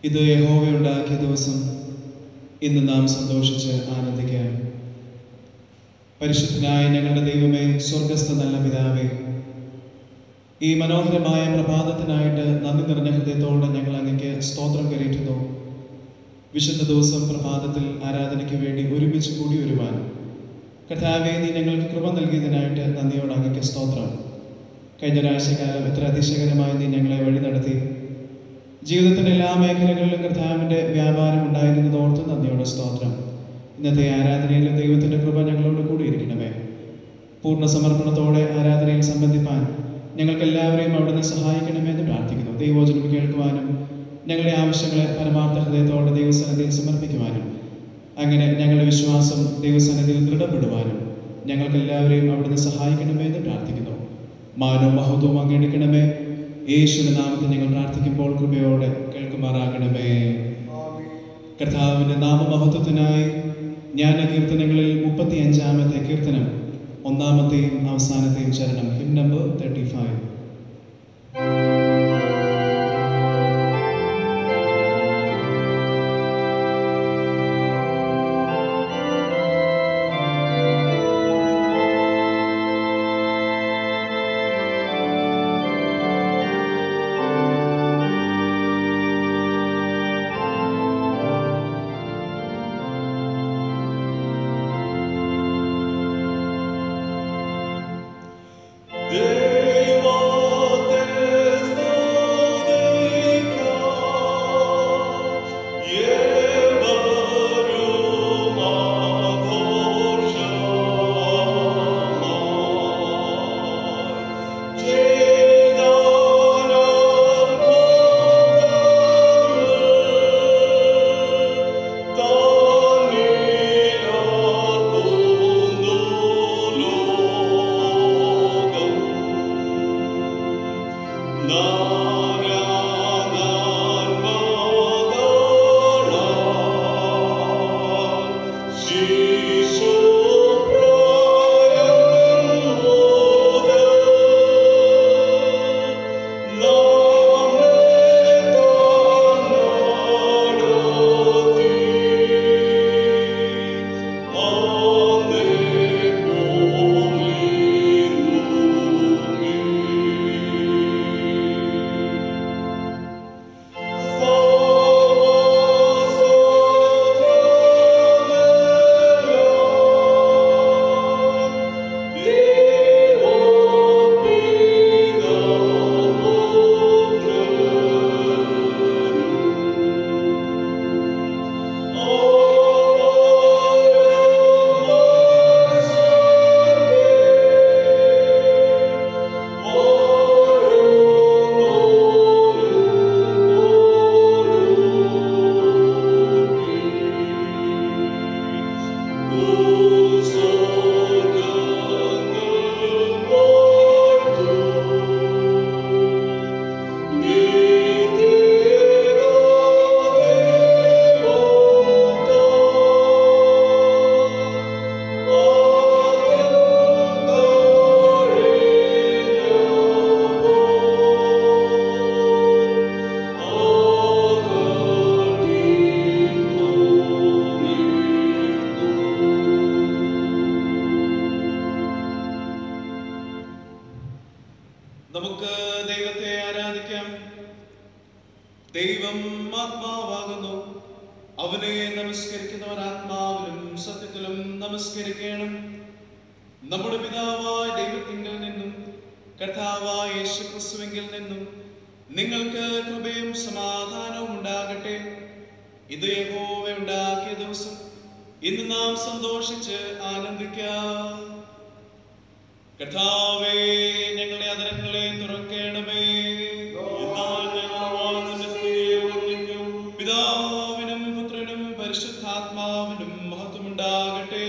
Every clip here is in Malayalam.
ഇത് യഹോവയുണ്ടാക്കിയ ദിവസം ഇന്ന് നാം സന്തോഷിച്ച് ആനന്ദിക്കാം പരിശുദ്ധനായ ഞങ്ങളുടെ ദൈവമേ സ്വർഗസ്ഥ നല്ല പിതാവേ ഈ മനോഹരമായ പ്രഭാതത്തിനായിട്ട് നന്ദി നിറഞ്ഞ ഹൃദയത്തോടെ ഞങ്ങൾ അങ്ങക്ക് സ്തോത്രം കരയറ്റുന്നു വിശുദ്ധ ദിവസം പ്രഭാതത്തിൽ ആരാധനയ്ക്ക് വേണ്ടി ഒരുമിച്ച് കൂടി വരുവാൻ കഥാവേ നീ ഞങ്ങൾക്ക് കൃപ നൽകിയതിനായിട്ട് നന്ദിയോട് അങ്ങക്ക് സ്തോത്രം കഴിഞ്ഞ ഒരാഴ്ചക്കാലം എത്ര അതിശയകരമായി നീ ഞങ്ങളെ വഴി നടത്തി ജീവിതത്തിന്റെ എല്ലാ മേഖലകളിലും കർത്താവിന്റെ വ്യാപാരം ഉണ്ടായിരുന്നത് ഓർത്ത് നന്ദിയോടെ സ്തോത്രം ഇന്നത്തെ ആരാധനയിലും ദൈവത്തിന്റെ കൃപ ഞങ്ങളോട് കൂടിയിരിക്കണമേ പൂർണ്ണ സമർപ്പണത്തോടെ ആരാധനയിൽ സംബന്ധിപ്പാൻ ഞങ്ങൾക്ക് എല്ലാവരെയും അവിടുന്ന് സഹായിക്കണമെന്ന് പ്രാർത്ഥിക്കുന്നു ദൈവോചനം കേൾക്കുവാനും ഞങ്ങളുടെ ആവശ്യങ്ങളെ പരമാർത്ഥ ഹൃദയത്തോടെ ദൈവസന്നിധിയിൽ സമർപ്പിക്കുവാനും അങ്ങനെ ഞങ്ങളുടെ വിശ്വാസം ദൈവസന്നിധിയിൽ ദൃഢപ്പെടുവാനും ഞങ്ങൾക്ക് എല്ലാവരെയും അവിടുന്ന് സഹായിക്കണമേ എന്ന് പ്രാർത്ഥിക്കുന്നു മാനവും മഹത്വവും അങ്ങെടുക്കണമേ യേശുവിന്റെ നാമത്തിൽ ഞങ്ങൾ പ്രാർത്ഥിക്കുമ്പോൾ കൃപയോടെ കേൾക്കുമാറാകണമേ കർത്താവിന്റെ നാമമഹത്വത്തിനായി ജ്ഞാന കീർത്തനങ്ങളിൽ മുപ്പത്തി അഞ്ചാമത്തെ കീർത്തനം ഒന്നാമത്തെയും അവസാനത്തെയും ചരണം ഹിം നമ്പർ തേർട്ടി ഫൈവ് നമുക്ക് ദൈവത്തെ ആരാധിക്കാം ദൈവം ആത്മാവാകുന്നു അവനെ നമസ്കരിക്കുന്നവർ ആത്മാവിലും സത്യത്തിലും നമസ്കരിക്കണം നമ്മുടെ പിതാവായ ദൈവത്തിങ്കിൽ നിന്നും കർത്താവായ യേശു ക്രിസ്തുവിങ്കിൽ നിന്നും നിങ്ങൾക്ക് കൃപയും സമാധാനവും ഉണ്ടാകട്ടെ ഇത് യഹോവ ഉണ്ടാക്കിയ ദിവസം ഇന്ന് നാം സന്തോഷിച്ച് ആനന്ദിക്കാം കർത്താവേ ഞങ്ങളുടെ അതരങ്ങളെ തുറക്കണമേ എന്നാൽ ഞങ്ങൾ വാഴ്ന്നിന്റെ സ്തുതിയെ വർണ്ണിക്കും. പിതാവിനും പുത്രനും പരിശുദ്ധാത്മാവിനും മഹത്വമുണ്ടാകട്ടെ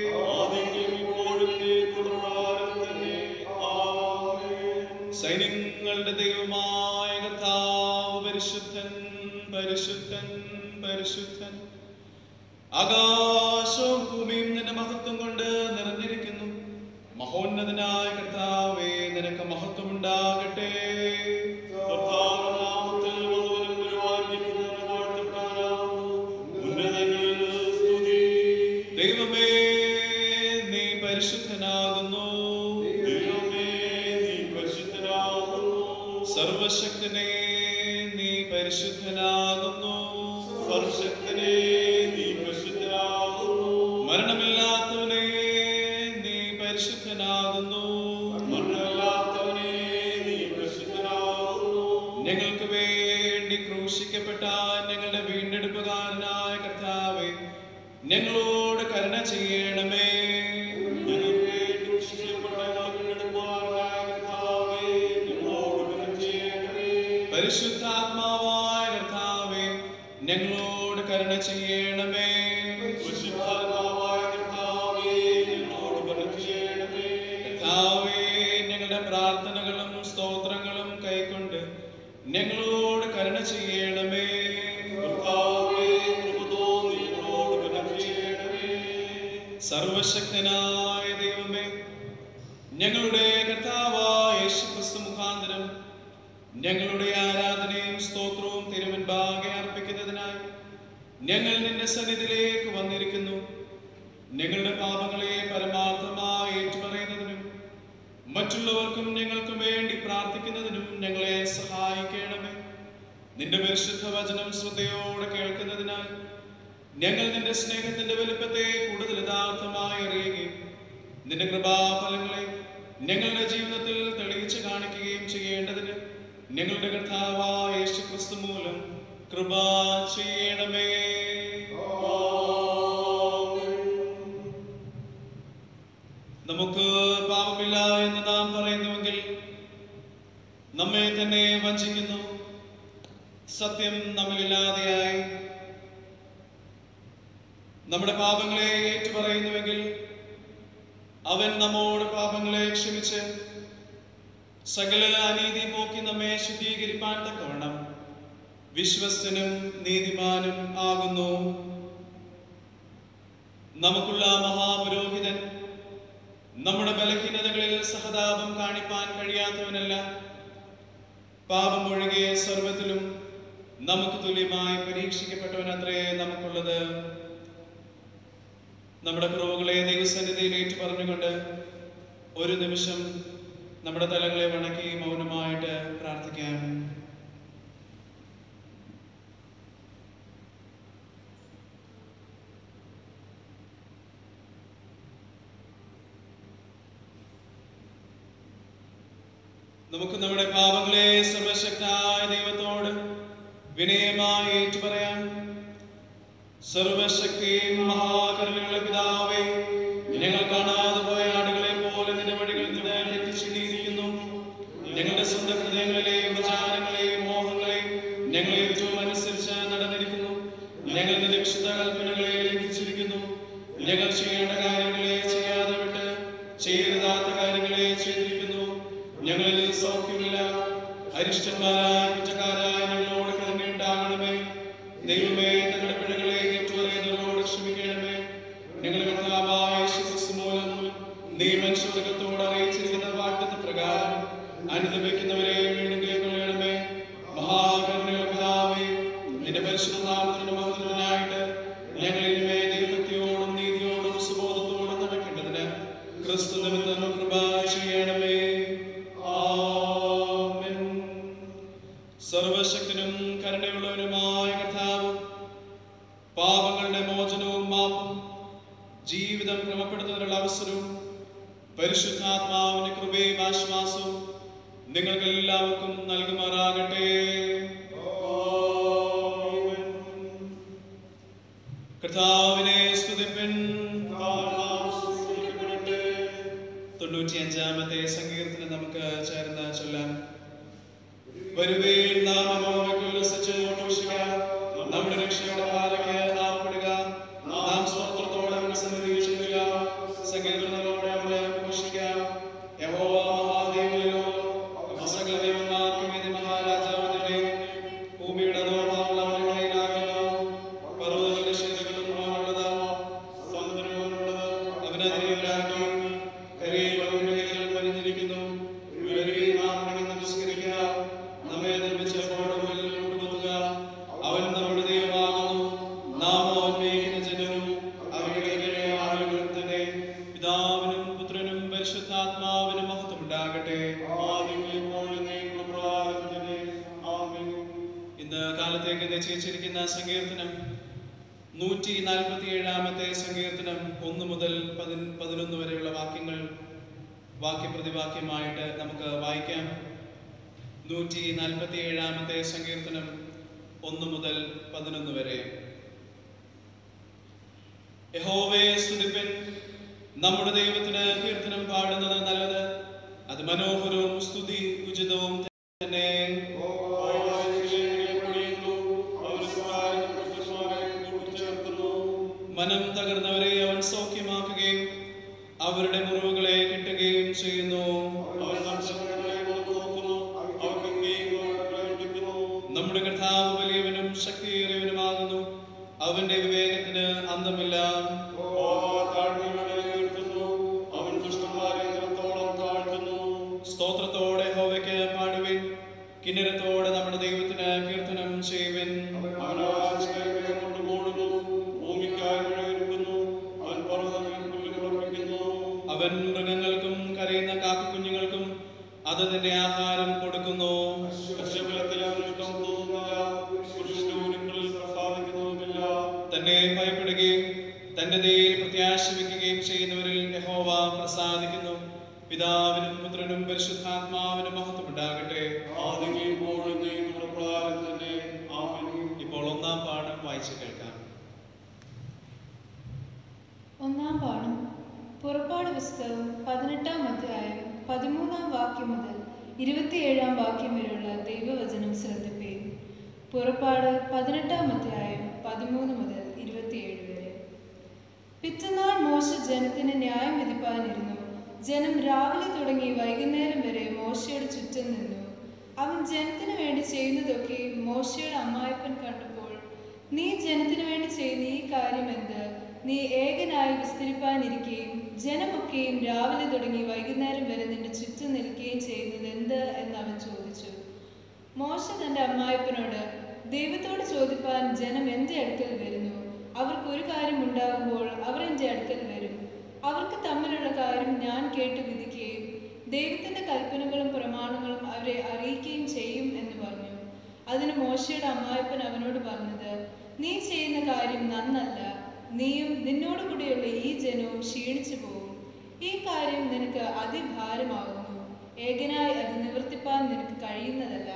സൈന്യങ്ങളുടെ ദൈവമായ കർത്താവ് പരിശുദ്ധൻ പരിശുദ്ധൻ പരിശുദ്ധൻ ആകാശവും ഭൂമിയും നിന്റെ മഹത്വം കൊണ്ട് നിറഞ്ഞിരിക്കുന്നു മഹോന്നതനായ കർത്താവേ നിനക്ക് മഹത്വമുണ്ടാകട്ടെ കർത്താവ് നാമത്തിൽ വന്നവനും ഗുരുവായിരിക്കുന്നവനും പരിശുദ്ധനാകുന്നു സർവശക്തനേ നീ പരിശുദ്ധനാകുന്നു മരണമില്ലാത്തവനെ നീ പരിശുദ്ധനാകുന്നു മരണമില്ലാത്തവനേ നീ പരിശുദ്ധനാകുന്നു ഞങ്ങൾക്ക് വേണ്ടി ക്രൂശിക്കപ്പെട്ട ഞങ്ങളുടെ വീണ്ടെടുപ്പുകാരനായ കർത്താവെ ഞങ്ങളോട് കരുണ ചെയ്യണമേ ഞങ്ങൾക്ക് വേണ്ടി രക്ഷിക്കപ്പെട്ട വീണ്ടെടുപ്പുകാരനായ കർത്താവേ, ഞങ്ങളോട് കരുണ ചെയ്യണമേ. പരിശുദ്ധാത്മാവായ കർത്താവെ ഞങ്ങളോട് കരുണ ചെയ്യണമേ പരിശുദ്ധാത്മാവായ കർത്താവേ, ഞങ്ങളോട് കരുണ ചെയ്യണമേ. കർത്താവേ ഞങ്ങളുടെ പ്രാർത്ഥനകളും സ്തോത്രങ്ങളും കൈക്കൊണ്ട് ഞങ്ങളോട് കരുണ ചെയ്യണമേ കർത്താവേ, കൃപ തോന്നി ഞങ്ങളോട് കരുണ ചെയ്യണമേ. സർവശക്തനായ ദൈവമേ ഞങ്ങളുടെ കർത്താവായ യേശുക്രിസ്തു മുഖാന്തരം ഞങ്ങളുടെ ആരാധനയും സ്തോത്രവും തിരുവൻപാകെ അർപ്പിക്കുന്നതിനായി ഞങ്ങൾ നിന്റെ സന്നിധിയിലേക്ക് വന്നിരിക്കുന്നു ഞങ്ങളുടെ പാപങ്ങളെ പരമാർത്ഥമായി ഏറ്റുപറയുന്നതിനും മറ്റുള്ളവർക്കും ഞങ്ങൾക്കും വേണ്ടി പ്രാർത്ഥിക്കുന്നതിനും ഞങ്ങളെ സഹായിക്കണമേ നിന്റെ പരിശുദ്ധ വചനം ശ്രദ്ധയോടെ കേൾക്കുന്നതിനാൽ ഞങ്ങൾ നിന്റെ സ്നേഹത്തിന്റെ വലുപ്പത്തെ കൂടുതൽ യഥാർത്ഥമായി അറിയുകയും നിന്റെ കൃപാഫലങ്ങളെ ഞങ്ങളുടെ ജീവിതത്തിൽ തെളിയിച്ചു കാണിക്കുകയും ചെയ്യേണ്ടതിന് ഞങ്ങളുടെ കർത്താവായ യേശു ക്രിസ്തു മൂലം കൃപ ചെയ്യണമേ നമുക്ക് പാപമില്ല എന്ന് നാം പറയുന്നുവെങ്കിൽ നമ്മെ തന്നെ വഞ്ചിക്കുന്നു സത്യം നമ്മളില്ലാതെയായി നമ്മുടെ പാപങ്ങളെ ഏറ്റുപറയുന്നുവെങ്കിൽ അവൻ നമ്മോട് പാപങ്ങളെ ക്ഷമിച്ച് സകല അനീതി പോക്കി നമ്മെ ശുദ്ധീകരിപ്പാൻ തക്കവണ്ണം വിശ്വസ്തനും നീതിമാനും ആകുന്നു നമുക്കുള്ള മഹാപുരോഹിതൻ നമ്മുടെ ബലഹീനതകളിൽ സഹതാപം കാണിപ്പാൻ കഴിയാത്തവനല്ല പാപം ഒഴികെ സർവത്തിലും നമുക്ക് തുല്യമായി പരീക്ഷിക്കപ്പെട്ടവനത്രേ നമുക്കുള്ളത് നമ്മുടെ കുറവുകളെ ദൈവസന്നിധിയിൽ ഏറ്റു പറഞ്ഞുകൊണ്ട് ഒരു നിമിഷം നമ്മുടെ തലങ്ങളെ വണക്കി മൗനമായിട്ട് പ്രാർത്ഥിക്കാം നമുക്ക് നമ്മുടെ പാപങ്ങളെ സർവശക്തായ ദൈവത്തോട് വിനയമായി ഏറ്റുപറയാം സർവശക്തിയും മഹാകരുണയുള്ള പിതാവേ ഞങ്ങൾ കാണാതെ പോയ ആടുകളെ പോലെ നിന്റെ വഴികളിൽ നിന്ന് തെറ്റിച്ചിട്ടിരിക്കുന്നു ഞങ്ങളുടെ സ്വന്തം ഹൃദയങ്ങളിലെയും വിചാരങ്ങളെയും മോഹങ്ങളെയും ഞങ്ങൾ ഏറ്റവും അനുസരിച്ച് നടന്നിരിക്കുന്നു ഞങ്ങൾ നിന്റെ വിശുദ്ധ കൽപ്പനകളെ ലംഘിച്ചിരിക്കുന്നു ഞങ്ങൾ ചെയ്യേണ്ട കാര്യങ്ങളെ ചെയ്യാതെ വിട്ട് ചെയ്യരുതാത്ത കാര്യങ്ങളെ ചെയ്തിരിക്കുന്നു ഞങ്ങളിൽ സൗഖ്യമില്ല അരിഷ്ടന്മാരായ കുറ്റക്കാരായ ഞങ്ങളോട് കരുണയുണ്ടാകണമേ ദൈവമേ ഞങ്ങളുടെ പിഴകളെ ഏറ്റുപറയുന്നവരോട് ക്ഷമിക്കണമേ ഞങ്ങളുടെ കർത്താവായ യേശുക്രിസ്തു മൂലം നീ മനുഷ്യവർഗത്തോട് അറിയിച്ചിരിക്കുന്ന വാഗ്ദത്ത പ്രകാരം അനുദപിക്കുന്നവരെ വീണ്ടും കൈക്കൊള്ളണമേ മഹാകരുണയുള്ള പിതാവേ നിന്റെ പരിശുദ്ധ നാമത്തിന്റെ മഹത്വത്തിനായിട്ട് ഞങ്ങൾ ഇനിമേ ദൈവഭക്തിയോടും നീതിയോടും സുബോധത്തോടും നടക്കേണ്ടതിന് ക്രിസ്തു നിമിത്തം കൃപ ചെയ്യണമേ ആമേൻ സർവശക്തനും കരുണയുള്ളവനുമായ കർത്താവ് പാപങ്ങളുടെ മോചനവും മാപ്പും ജീവിതം ക്രമപ്പെടുത്തുന്നതിനുള്ള അവസരവും പരിശുദ്ധാത്മാവിന്റെ കൃപയും ആശ്വാസവും നിങ്ങൾക്ക് എല്ലാവർക്കും നൽകുമാറാകട്ടെ കർത്താവിനെ സ്തുതിപ്പിൻ തൊണ്ണൂറ്റിയഞ്ചാമത്തെ സങ്കീർത്തനം നമുക്ക് ചേർന്ന് ചൊല്ലാം വരുവേൽ നാം യഹോവയ്ക്ക് ഉല്ലസിച്ച് ഘോഷിക്കാം നമ്മുടെ രക്ഷയുടെ പാതയ്ക്ക് ആർപ്പെടുക നാം സ്തോത്രത്തോടെ അവന്റെ സന്നിധിയിൽ ചെല്ലുക സങ്കീർത്തനങ്ങളോടെ അവനെ ഘോഷിക്കാം യഹോവ മഹാദേവനിലോ സകല ദൈവന്മാർക്കും ഇത് മഹാരാജാവിനെ ഭൂമിയുടെ നോർമാവുള്ള അവന്റെ കയ്യിലാകുന്നു പർവ്വതങ്ങളുടെ ശീലകളും അവനുള്ളത് സമുദ്രമുള്ളത് അവനതിനെ ഉണ്ടാക്കി കരയിൽ അവരുടെ കൈകൾ പനിഞ്ഞിരിക്കുന്നു ഉയരുകയും നാം വണങ്ങി നമസ്കരിക്കുക നമ്മെ നിർമ്മിച്ച കോടമയിൽ കൊണ്ടുപോകുക അവൻ നമ്മുടെ ദൈവമാകുന്നു എഴുതി വെച്ചിരിക്കുന്ന സങ്കീർത്തനം നൂറ്റി നാൽപ്പത്തി ഏഴാമത്തെ സങ്കീർത്തനം ഒന്ന് മുതൽ പതിന പതിനൊന്ന് വരെയുള്ള വാക്യങ്ങൾ വാക്യപ്രതിവാക്യമായിട്ട് നമുക്ക് വായിക്കാം നൂറ്റി നാൽപ്പത്തി ഏഴാമത്തെ സങ്കീർത്തനം ഒന്ന് മുതൽ പതിനൊന്ന് വരെ യഹോവയെ സ്തുതിപ്പിൻ നമ്മുടെ ദൈവത്തിന് കീർത്തനം പാടുന്നത് നല്ലത് അത് മനോഹരവും സ്തുതി ഉചിതവും തന്നെ മനം തകർന്നവരെ അവൻ സൗഖ്യമാക്കുകയും അവരുടെ മുറിവുകളെ കിട്ടുകയും ചെയ്യുന്നു നമ്മുടെ കർത്താവ് വലിയവനും ശക്തിയേറിയവനുമാകുന്നു അവന്റെ വിവേകത്തിന് അന്തമില്ല സ്തോത്രത്തോടെ ഹോവയ്ക്ക് പാടുവിൻ കിന്നരത്തോടെ നമ്മുടെ ദൈവത്തിന് കീർത്തനം ചെയ്യുവിൻ അവൻ മൃഗങ്ങൾക്കും കരയുന്ന കാക്കക്കുഞ്ഞുങ്ങൾക്കും അതതിന്റെ ആഹാരം കൊടുക്കുന്നു തന്നെ ഭയപ്പെടുകയും തന്റെ ദയിൽ പ്രത്യാശ വയ്ക്കുകയും ചെയ്യുന്നവരിൽ യഹോവ പ്രസാദിക്കുന്നു പിതാവിനും പുത്രനും പരിശുദ്ധാത്മാവിനും മഹത്വമുണ്ടാകട്ടെ ഇപ്പോൾ ഒന്നാം പാഠം വായിച്ചു കേൾക്കാം ഒന്നാം പാഠം പുറപ്പാട് പുസ്തകം പതിനെട്ടാം അധ്യായം പതിമൂന്നാം വാക്യം മുതൽ ഇരുപത്തിയേഴാം വാക്യം വരെയുള്ള ദൈവവചനം ശ്രദ്ധിപ്പേൻ പുറപ്പാട് പതിനെട്ടാം അധ്യായം പതിമൂന്ന് മുതൽ ഇരുപത്തിയേഴ് വരെ പിറ്റന്നാൾ മോശ ജനത്തിന് ന്യായം വിധിപ്പാനിരുന്നു ജനം രാവിലെ തുടങ്ങി വൈകുന്നേരം വരെ മോശയുടെ ചുറ്റും നിന്നു അവൻ ജനത്തിനു വേണ്ടി ചെയ്യുന്നതൊക്കെ മോശയുടെ അമ്മായപ്പൻ കണ്ടപ്പോൾ നീ ജനത്തിനു വേണ്ടി ചെയ്യുന്ന ഈ കാര്യം എന്ത് നീ ഏകനായി വിസ്തരിപ്പാനിരിക്കുകയും ജനമൊക്കെയും രാവിലെ തുടങ്ങി വൈകുന്നേരം വരെ നിന്റെ ചുറ്റും നിൽക്കുകയും ചെയ്യുന്നത് എന്ത് എന്ന് അവൻ ചോദിച്ചു മോശ തന്റെ അമ്മായപ്പനോട് ദൈവത്തോട് ചോദിപ്പാൻ ജനം എന്റെ അടുക്കൽ വരുന്നു അവർക്ക് ഒരു കാര്യം ഉണ്ടാകുമ്പോൾ അവർ എന്റെ അടുക്കൽ വരും അവർക്ക് തമ്മിലുള്ള കാര്യം ഞാൻ കേട്ട് വിധിക്കുകയും ദൈവത്തിന്റെ കൽപ്പനകളും പ്രമാണങ്ങളും അവരെ അറിയിക്കുകയും ചെയ്യും എന്ന് പറഞ്ഞു അതിന് മോശയുടെ അമ്മായപ്പൻ അവനോട് പറഞ്ഞത് നീ ചെയ്യുന്ന കാര്യം നന്നല്ല നീയും നിന്നോട് കൂടെയുള്ള ഈ ജനവും ക്ഷീണിച്ചു പോകും ഈ കാര്യം നിനക്ക് അതിഭാരമാകുന്നു ഏകനായി അത് നിവർത്തിപ്പാൻ നിനക്ക് കഴിയുന്നതല്ല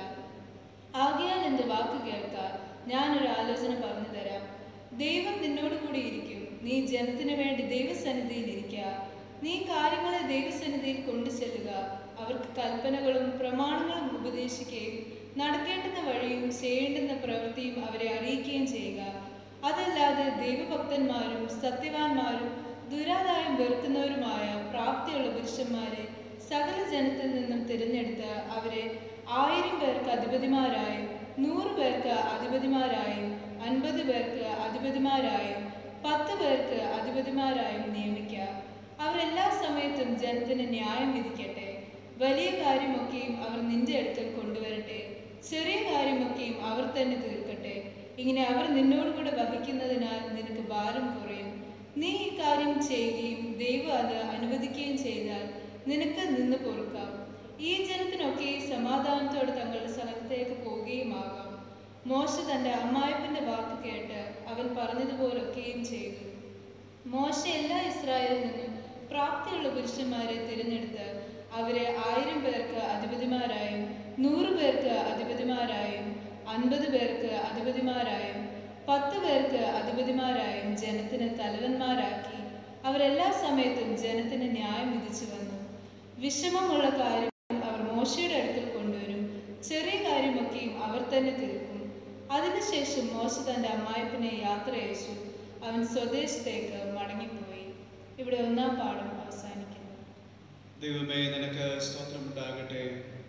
ആകയാൽ എൻ്റെ വാക്ക് കേൾക്കാൻ ഞാനൊരു ആലോചന പറഞ്ഞു തരാം ദൈവം നിന്നോട് കൂടി ഇരിക്കും നീ ജനത്തിനു വേണ്ടി ദൈവസന്നിധിയിൽ ഇരിക്കുക നീ കാര്യങ്ങളെ ദൈവസന്നിധിയിൽ കൊണ്ടു ചെല്ലുക അവർക്ക് കൽപ്പനകളും പ്രമാണങ്ങളും ഉപദേശിക്കുകയും നടക്കേണ്ടുന്ന വഴിയും ചെയ്യേണ്ടുന്ന പ്രവൃത്തിയും അവരെ അറിയിക്കുകയും ചെയ്യുക അതല്ലാതെ ദൈവഭക്തന്മാരും സത്യവാന്മാരും ദുരാദായം വെറുക്കുന്നവരുമായ പ്രാപ്തിയുള്ള പുരുഷന്മാരെ സകല ജനത്തിൽ നിന്നും തിരഞ്ഞെടുത്ത് അവരെ ആയിരം പേർക്ക് അധിപതിമാരായും നൂറ് പേർക്ക് അധിപതിമാരായും അൻപത് പേർക്ക് അധിപതിമാരായും പത്ത് പേർക്ക് അധിപതിമാരായും നിയമിക്കുക അവരെല്ലാ സമയത്തും ജനത്തിന് ന്യായം വിധിക്കട്ടെ വലിയ കാര്യമൊക്കെയും അവർ നിന്റെ അടുക്കൽ കൊണ്ടുവരട്ടെ ചെറിയ കാര്യമൊക്കെയും അവർ തന്നെ തീർക്കട്ടെ ഇങ്ങനെ അവർ നിന്നോടുകൂടെ വഹിക്കുന്നതിനാൽ നിനക്ക് ഭാരം കുറയും നീ ഈ കാര്യം ചെയ്യുകയും ദൈവം അത് അനുവദിക്കുകയും ചെയ്താൽ നിനക്ക് നിന്ന് പൊറുക്കാം ഈ ജനത്തിനൊക്കെ സമാധാനത്തോടെ തങ്ങളുടെ സ്ഥലത്തേക്ക് പോവുകയുമാകാം മോശ തന്റെ അമ്മായപ്പന്റെ വാക്ക് കേട്ട് അവൻ പറഞ്ഞതുപോലൊക്കെയും ചെയ്തു മോശ എല്ലാ ഇസ്രായേലിൽ നിന്നും പ്രാപ്തിയുള്ള പുരുഷന്മാരെ തിരഞ്ഞെടുത്ത് അവരെ ആയിരം പേർക്ക് അധിപതിമാരായും നൂറ് പേർക്ക് അധിപതിമാരായും അൻപത് പേർക്ക് അധിപതിമാരായും പത്ത് പേർക്ക് അധിപതിമാരായും ജനത്തിന് തലവന്മാരാക്കി അവരെല്ലാ സമയത്തും ജനത്തിന് ന്യായം വിധിച്ചു വന്നു വിഷമമുള്ള കാര്യം അവർ മോശയുടെ അടുക്കൽ കൊണ്ടുവരും ചെറിയ കാര്യമൊക്കെയും അവർ തന്നെ തീർക്കും അതിനുശേഷം മോശ തന്റെ അമ്മായപ്പനെ യാത്ര അയച്ചു അവൻ സ്വദേശത്തേക്ക് മടങ്ങിപ്പോയി ഇവിടെ ഒന്നാം പാഠം അവസാനിക്കുന്നു ദൈവമേ നിനക്ക് സ്തോത്രമുണ്ടാകട്ടെ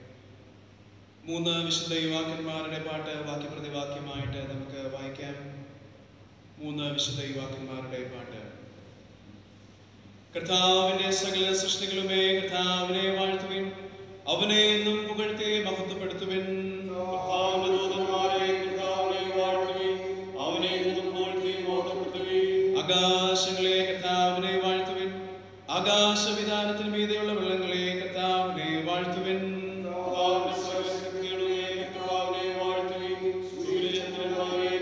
മൂന്ന് വിശുദ്ധ യുവാക്കന്മാരുടെ പാട്ട് വാക്യപ്രതിവാക്യമായിട്ട് നമുക്ക് വായിക്കാം മൂന്ന് വിശുദ്ധ യുവാക്കന്മാരുടെ പാട്ട് കർത്താവിന്റെ സകല സൃഷ്ടികളുമേ കർത്താവിനെ വാഴ്ത്തുവിൻ അവനെ എന്നും പുകഴ്ത്തി മഹത്വപ്പെടുത്തുവിൻ ആകാശങ്ങളെ കർത്താവിനെ വാഴ്ത്തുവിൻ ആകാശവിധാനത്തിന് മീതെയുള്ള വെള്ളങ്ങളെ കർത്താവിനെ വാഴ്ത്തുവിൻ സൂര്യചന്ദ്രന്മാരെ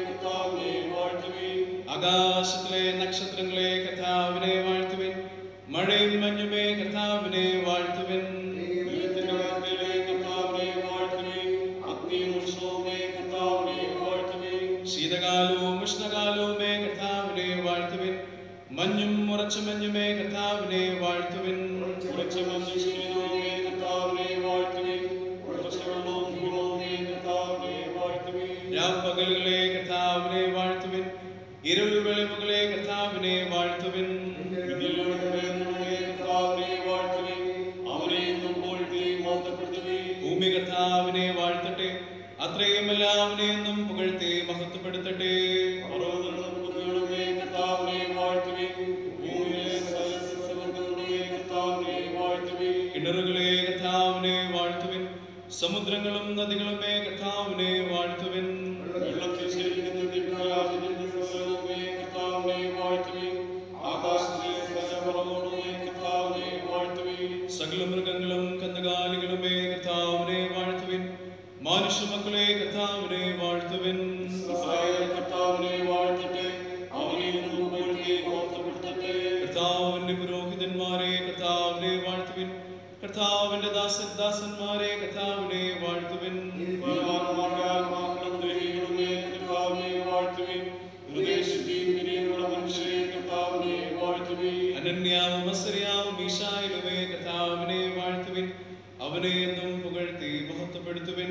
ആകാശത്തിലെ നക്ഷത്രങ്ങളെ കർത്താവിനെ വാഴ്ത്തുവിൻ മഴയും മഞ്ഞുമേ കർത്താവിനെ വാഴ്ത്തുവിൻ ദൈവത്തിന്റെ വാർത്തയിലെ കർത്താവിനെ വാഴ്ത്തുവിൻ. അഗ്നിയും ഉത്സവമേ കർത്താവിനെ വാഴ്ത്തുവിൻ. ശീതകാലവും ഉഷ്ണകാലവുമേ കർത്താവിനെ വാഴ്ത്തുവിൻ മഞ്ഞും ഉറച്ച മഞ്ഞുമേ കർത്താവിനെ വാഴ്ത്തുവിൻ ഉറച്ച മഞ്ഞും ശീതവുമേ കർത്താവിനെ വാഴ്ത്തുവിൻ. ഉറച്ച വെള്ളവും ധൂളവുമേ കർത്താവിനെ വാഴ്ത്തുവിൻ. രാപ്പകലുകളെ കർത്താവിനെ വാഴ്ത്തുവിൻ ഇരുൾ വെളിവുകളെ കർത്താവിനെ വാഴ്ത്തുവിൻ വിണ്ണിലുള്ളവരെ കർത്താവിനെ വാഴ്ത്തുവിൻ. അവനെ എന്നും പുകഴ്ത്തി മഹത്വപ്പെടുത്തുവിൻ. ഭൂമി കർത്താവിനെ വാഴ്ത്തട്ടെ അത്രയും എല്ലാവനെയൊന്നും പുകഴ്ത്തി മഹത്വപ്പെടുത്തട്ടെ പർവ്വതങ്ങളും കുന്നുകളുമേ കർത്താവിനെ വാഴ്ത്തുവിൻ. ഭൂമിയിലെ സകല സസ്യവർഗ്ഗങ്ങളുമേ കർത്താവിനെ വാഴ്ത്തുവിൻ. കിണറുകളെ കർത്താവിനെ വാഴ്ത്തുവിൻ സമുദ്രങ്ങളും നദികളുമേ കർത്താവിനെ വാഴ്ത്തുവിൻ വെള്ളത്തിൽ ശേഖരിക്കുന്ന ദിവ്യരാജന്റെ സകലവുമേ കർത്താവിനെ വാഴ്ത്തുവിൻ. ആകാശത്തിലെ സകല പറവകളുമേ കർത്താവിനെ വാഴ്ത്തുവിൻ. സകല മൃഗങ്ങളും കന്നുകാലികളുമേ കർത്താവിനെ വാഴ്ത്തുവിൻ മനുഷ്യമക്കളെ കർത്താവിനെ വാഴ്ത്തുവിൻ ഇസ്രായേൽ കർത്താവിനെ വാഴ്ത്തട്ടെ. അവനെ എന്നും പുകഴ്ത്തി മഹത്വപ്പെടുത്തട്ടെ. കർത്താവിന്റെ പുരോഹിതന്മാരെ കർത്താവിനെ വാഴ്ത്തുവിൻ കർത്താവിന്റെ ദാസൻ ദാസന്മാരെ കർത്താവിനെ വാഴ്ത്തുവിൻ ബലവാന്മാരുടെ ആത്മാക്കളും ദേഹികളുമേ കർത്താവിനെ വാഴ്ത്തുവിൻ. ഹൃദയശുദ്ധിയും വിനയമുള്ള മനുഷ്യരെ കർത്താവിനെ വാഴ്ത്തുവിൻ. അനന്യാവും അസരിയാവും ഈശായിലുമേ കർത്താവിനെ വാഴ്ത്തുവിൻ അവനെ എന്നും പുകഴ്ത്തി മഹത്വപ്പെടുത്തുവിൻ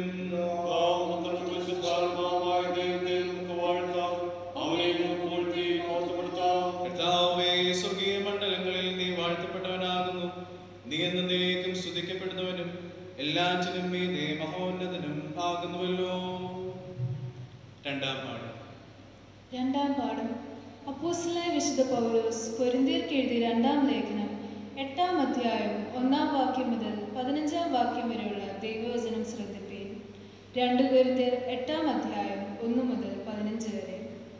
പാവമന്ത്രിശുദ്ധാത്മാവായ ദൈവത്തെ നമുക്ക് വാഴ്ത്താം. അവനെ എന്നും പുകഴ്ത്തി മഹത്വപ്പെടുത്താം. കർത്താവേ സ്വർഗീയ മണ്ഡലങ്ങളിൽ നീ വാഴ്ത്തപ്പെട്ടവനാകുന്നു നീ എന്നേക്കും സ്തുതിക്കപ്പെടുന്നവനും എല്ലാറ്റിനും മീതെ മഹോന്നതനും ആകുന്നുവല്ലോ രണ്ടാം പാഠം രണ്ടാം പാഠം അപ്പോസ്തലനായ വിശുദ്ധ പൗലോസ് കൊരിന്ത്യർക്ക് എഴുതിയ രണ്ടാം ലേഖനം എട്ടാം അധ്യായം ഒന്നാം വാക്യം മുതൽ പതിനഞ്ചാം വാക്യം വരെയുള്ള ദൈവവചനം ശ്രദ്ധിപ്പീൻ രണ്ട് കൊരിന്ത്യർ എട്ടാം അധ്യായം ഒന്ന് മുതൽ പതിനഞ്ച് വരെ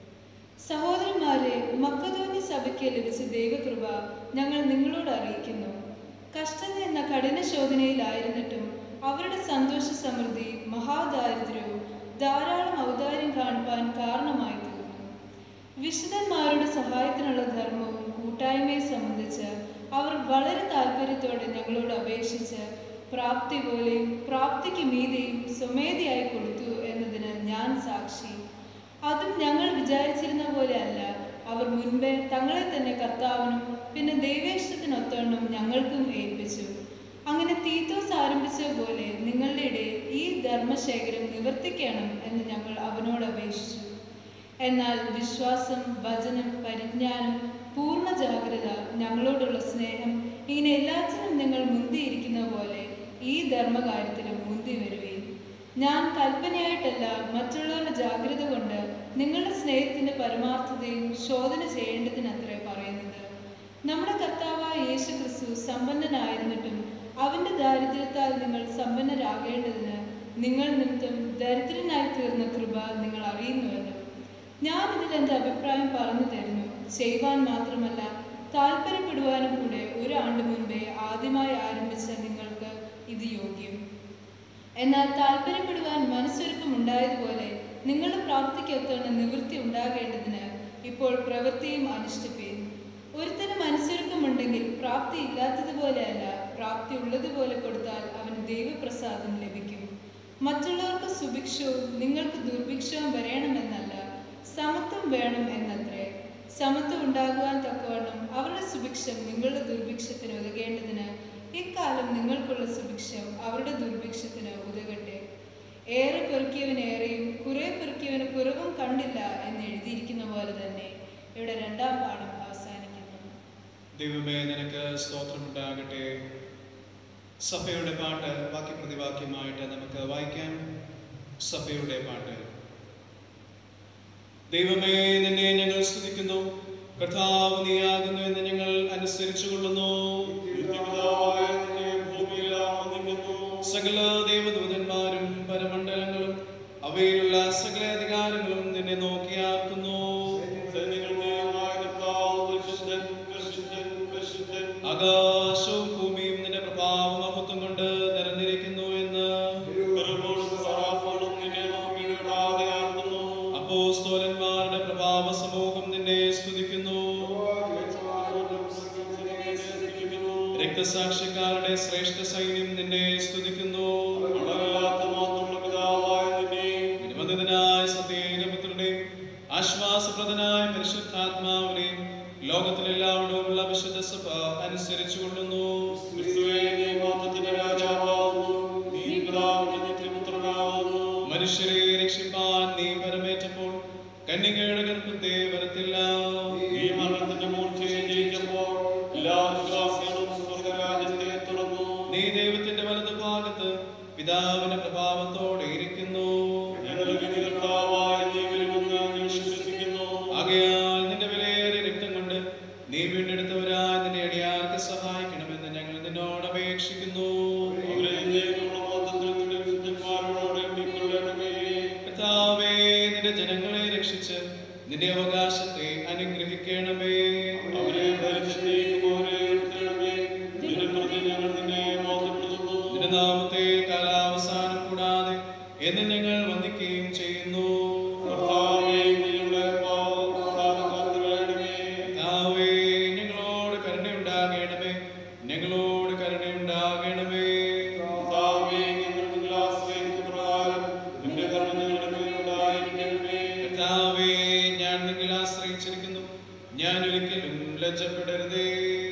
സഹോദരന്മാരെ മക്കതോന്യ സഭയ്ക്ക് ലഭിച്ച ദൈവകൃപ ഞങ്ങൾ നിങ്ങളോട് അറിയിക്കുന്നു കഷ്ടത എന്ന കഠിന ശോധനയിലായിരുന്നിട്ടും അവരുടെ സന്തോഷ സമൃദ്ധി മഹാദാരിദ്ര്യവും ധാരാളം ഔദാര്യം കാണിപ്പാൻ കാരണമായി തീർന്നു വിശുദ്ധന്മാരുടെ സഹായത്തിനുള്ള ധർമ്മവും കൂട്ടായ്മയെ സംബന്ധിച്ച് അവർ വളരെ താല്പര്യത്തോടെ ഞങ്ങളോട് അപേക്ഷിച്ച് പ്രാപ്തി പോലെയും പ്രാപ്തിക്ക് മീതെയും സ്വമേധയായി കൊടുത്തു എന്നതിന് ഞാൻ സാക്ഷി അതും ഞങ്ങൾ വിചാരിച്ചിരുന്ന പോലെ അല്ല അവർ മുൻപേ തങ്ങളെ തന്നെ കർത്താവിനും പിന്നെ ദൈവേഷ്ടത്തിനൊത്തവണ്ണം ഞങ്ങൾക്കും ഏൽപ്പിച്ചു അങ്ങനെ തീത്തോസ് ആരംഭിച്ചതുപോലെ നിങ്ങളുടെ ഇടയിൽ ഈ ധർമ്മശേഖരം നിവർത്തിക്കണം എന്ന് ഞങ്ങൾ അവനോട് അപേക്ഷിച്ചു എന്നാൽ വിശ്വാസം വചനം പരിജ്ഞാനം പൂർണ്ണ ജാഗ്രത ഞങ്ങളോടുള്ള സ്നേഹം ഇങ്ങനെ എല്ലാത്തിനും നിങ്ങൾ മുന്തിയിരിക്കുന്ന പോലെ ഈ ധർമ്മകാര്യത്തിലും മുന്തി വരുകയും ഞാൻ കൽപ്പനയായിട്ടല്ല മറ്റുള്ളവരുടെ ജാഗ്രത കൊണ്ട് നിങ്ങളുടെ സ്നേഹത്തിന്റെ പരമാർത്ഥതയും ശോധന ചെയ്യേണ്ടതിനത്രേ പറയുന്നത് നമ്മുടെ കർത്താവായ യേശു ക്രിസ്തു സമ്പന്നനായിരുന്നിട്ടും അവന്റെ ദാരിദ്ര്യത്താൽ നിങ്ങൾ സമ്പന്നരാകേണ്ടതിന് നിങ്ങൾ നിമിത്തം ദരിദ്രനായി തീർന്ന കൃപ നിങ്ങൾ അറിയുന്നുവല്ലോ ഞാൻ ഇതിൽ എൻ്റെ അഭിപ്രായം പറഞ്ഞു തരുന്നു ചെയ്യുവാൻ മാത്രമല്ല താല്പര്യപ്പെടുവാനും കൂടെ ഒരാണ്ട് മുൻപേ ആദ്യമായി ആരംഭിച്ച നിങ്ങൾക്ക് ഇത് യോഗ്യം എന്നാൽ താല്പര്യപ്പെടുവാൻ മനസ്സൊരുക്കം ഉണ്ടായതുപോലെ നിങ്ങളുടെ പ്രാപ്തിക്കൊത്തവണ്ണം നിവൃത്തി ഉണ്ടാകേണ്ടതിന് ഇപ്പോൾ പ്രവൃത്തിയും അനുഷ്ഠിപ്പീൻ ഒരുത്തന് മനസ്സൊരുക്കമുണ്ടെങ്കിൽ പ്രാപ്തി ഇല്ലാത്തതുപോലെയല്ല പ്രാപ്തി ഉള്ളതുപോലെ കൊടുത്താൽ അവന് ദൈവപ്രസാദം ലഭിക്കും മറ്റുള്ളവർക്ക് സുഭിക്ഷവും നിങ്ങൾക്ക് ദുർഭിക്ഷവും വരണമെന്നല്ല സമത്വം വേണം എന്നത്രേ സമത്വം ഉണ്ടാകുവാൻ തക്കവണ്ണം അവരുടെ സുഭിക്ഷം നിങ്ങളുടെ ദുർഭിക്ഷത്തിന് ഉതകേണ്ടതിന് ഇക്കാലം നിങ്ങൾക്കുള്ള സുഭിക്ഷം അവരുടെ ദുർഭിക്ഷത്തിന് ഉതകട്ടെ ഏറെ പെറുക്കിയവന് ഏറെയും കുറെ പെറുക്കിയവന് കുറവും കണ്ടില്ല എന്ന് എഴുതിയിരിക്കുന്ന പോലെ തന്നെ ഇവിടെ രണ്ടാം പാഠം അവസാനിക്കുന്നു ദൈവമേ നിനക്ക് സ്തോത്രമുണ്ടാകട്ടെ സഭയുടെ പാട്ട് വാക്യപ്രതിവാക്യമായിട്ട് നമുക്ക് വായിക്കാം സഭയുടെ പാട്ട് ദൈവമേ നിന്നെ ഞങ്ങൾ സ്തുതിക്കുന്നു കർത്താവ് നീയാകുന്നു എന്ന് ഞങ്ങൾ അനുസരിച്ചു കൊള്ളുന്നു നിത്യപിതാവായ നിന്നെ ഭൂമിയിലെല്ലാം വന്ദിക്കുന്നു. സകല ദേവദൂതന്മാരും പരമണ്ഡലങ്ങളും അവയിലുള്ള സകല അധികാരങ്ങളും നിന്നെ നോക്കിയാർക്കുന്നു സൈന്യങ്ങളുടെ ദൈവമായ കർത്താവ് പരിശുദ്ധൻ, പരിശുദ്ധൻ, പരിശുദ്ധൻ. ആകാശവും ഭൂമിയും നിന്റെ പ്രഭാവ മഹത്വം കൊണ്ട് നിറഞ്ഞിരിക്കുന്നു എന്ന് കരങ്ങളോടും സറാഫോടും നിന്നെ നോക്കി വിടാതെ ആർക്കുന്നു. അപ്പോസ്തോല അപ്പോസ്തോലന്മാരുടെ പ്രഭാവ സമൂഹം നിന്നെ സ്തുതിക്കുന്നു രക്തസാക്ഷിക്കാരുടെ ശ്രേഷ്ഠ സൈന്യം നിന്നെ സ്തുതിക്കുന്നു നിരവധിനായ സത്യേകപുത്രനെ ആശ്വാസപ്രദനായ പരിശുദ്ധാത്മാവിനെ ലോകത്തിലെല്ലാവരോടുമുള്ള വിശുദ്ധ സഭ അനുസരിച്ചു കൊള്ളുന്നു മനുഷ്യരെ രക്ഷിപ്പാൻ നീ വരമേറ്റപ്പോൾ കന്യകയുടെ ഗർഭത്തെ വരത്തില്ല ഈ മരണത്തിന്റെ മൂർച്ചയെ ജയിച്ചപ്പോൾ എല്ലാ വിശ്വാസികളും സ്വർഗരാജ്യത്തെ തുറന്നു നീ ദൈവത്തിന്റെ വലതു ഭാഗത്ത് പിതാവിന്റെ പ്രഭാവത്തോടെ ഇരിക്കുന്നു ഞങ്ങളുടെ വിധികർത്താവായ ജീവനുമെന്ന് ഞാൻ വിശ്വസിക്കുന്നു ആകയാൽ നിന്റെ വിലയേറിയ രക്തം കൊണ്ട് നീ വീണ്ടെടുത്തവരായ നിന്റെ അടിയാർക്ക് സഹായിക്കണമെന്ന് ഞങ്ങൾ നിന്നോട് അപേക്ഷിക്കുന്നു അവരെ എന്നേക്കുമുള്ള ബോധത്തിൽ നിന്റെ വിശുദ്ധന്മാരോട് എണ്ണിക്കൊള്ളണമേ. കർത്താവേ നിന്റെ ജനങ്ങളെ രക്ഷിച്ച് നിന്റെ അവകാശത്തെ അനുഗ്രഹിക്കണമേ അവരെ ഭരിച്ചേക്കും അവരെ ഉയർത്തണമേ. നിന്റെ പ്രതി ഞങ്ങൾ നിന്നെ ബോധപ്പെടുത്തുന്നു. നിന്റെ നാമത്തെ കാലാവസാനം കൂടാതെ എന്ന് ഞങ്ങൾ വന്ദിക്കുകയും ചെയ്യുന്നു കർത്താവേ, നിങ്ങളുടെ പാവം കൂടാതെ കാത്തുകൊള്ളണമേ. കർത്താവേ ഞങ്ങളോട് കരുണയുണ്ടാകണമേ ഞങ്ങളോട് കരുണയുണ്ടാകണമേ കർത്താവേ, ഞങ്ങൾ നിന്നിൽ ആശ്രയിക്കുന്ന പ്രകാരം നിന്റെ കരുണ ഞങ്ങളുടെ മേലുണ്ടായിരിക്കണമേ. കർത്താവേ ഞാൻ നിങ്ങൾ ആശ്രയിച്ചിരിക്കുന്നു ഞാൻ ഒരിക്കലും ലജ്ജപ്പെടരുതേ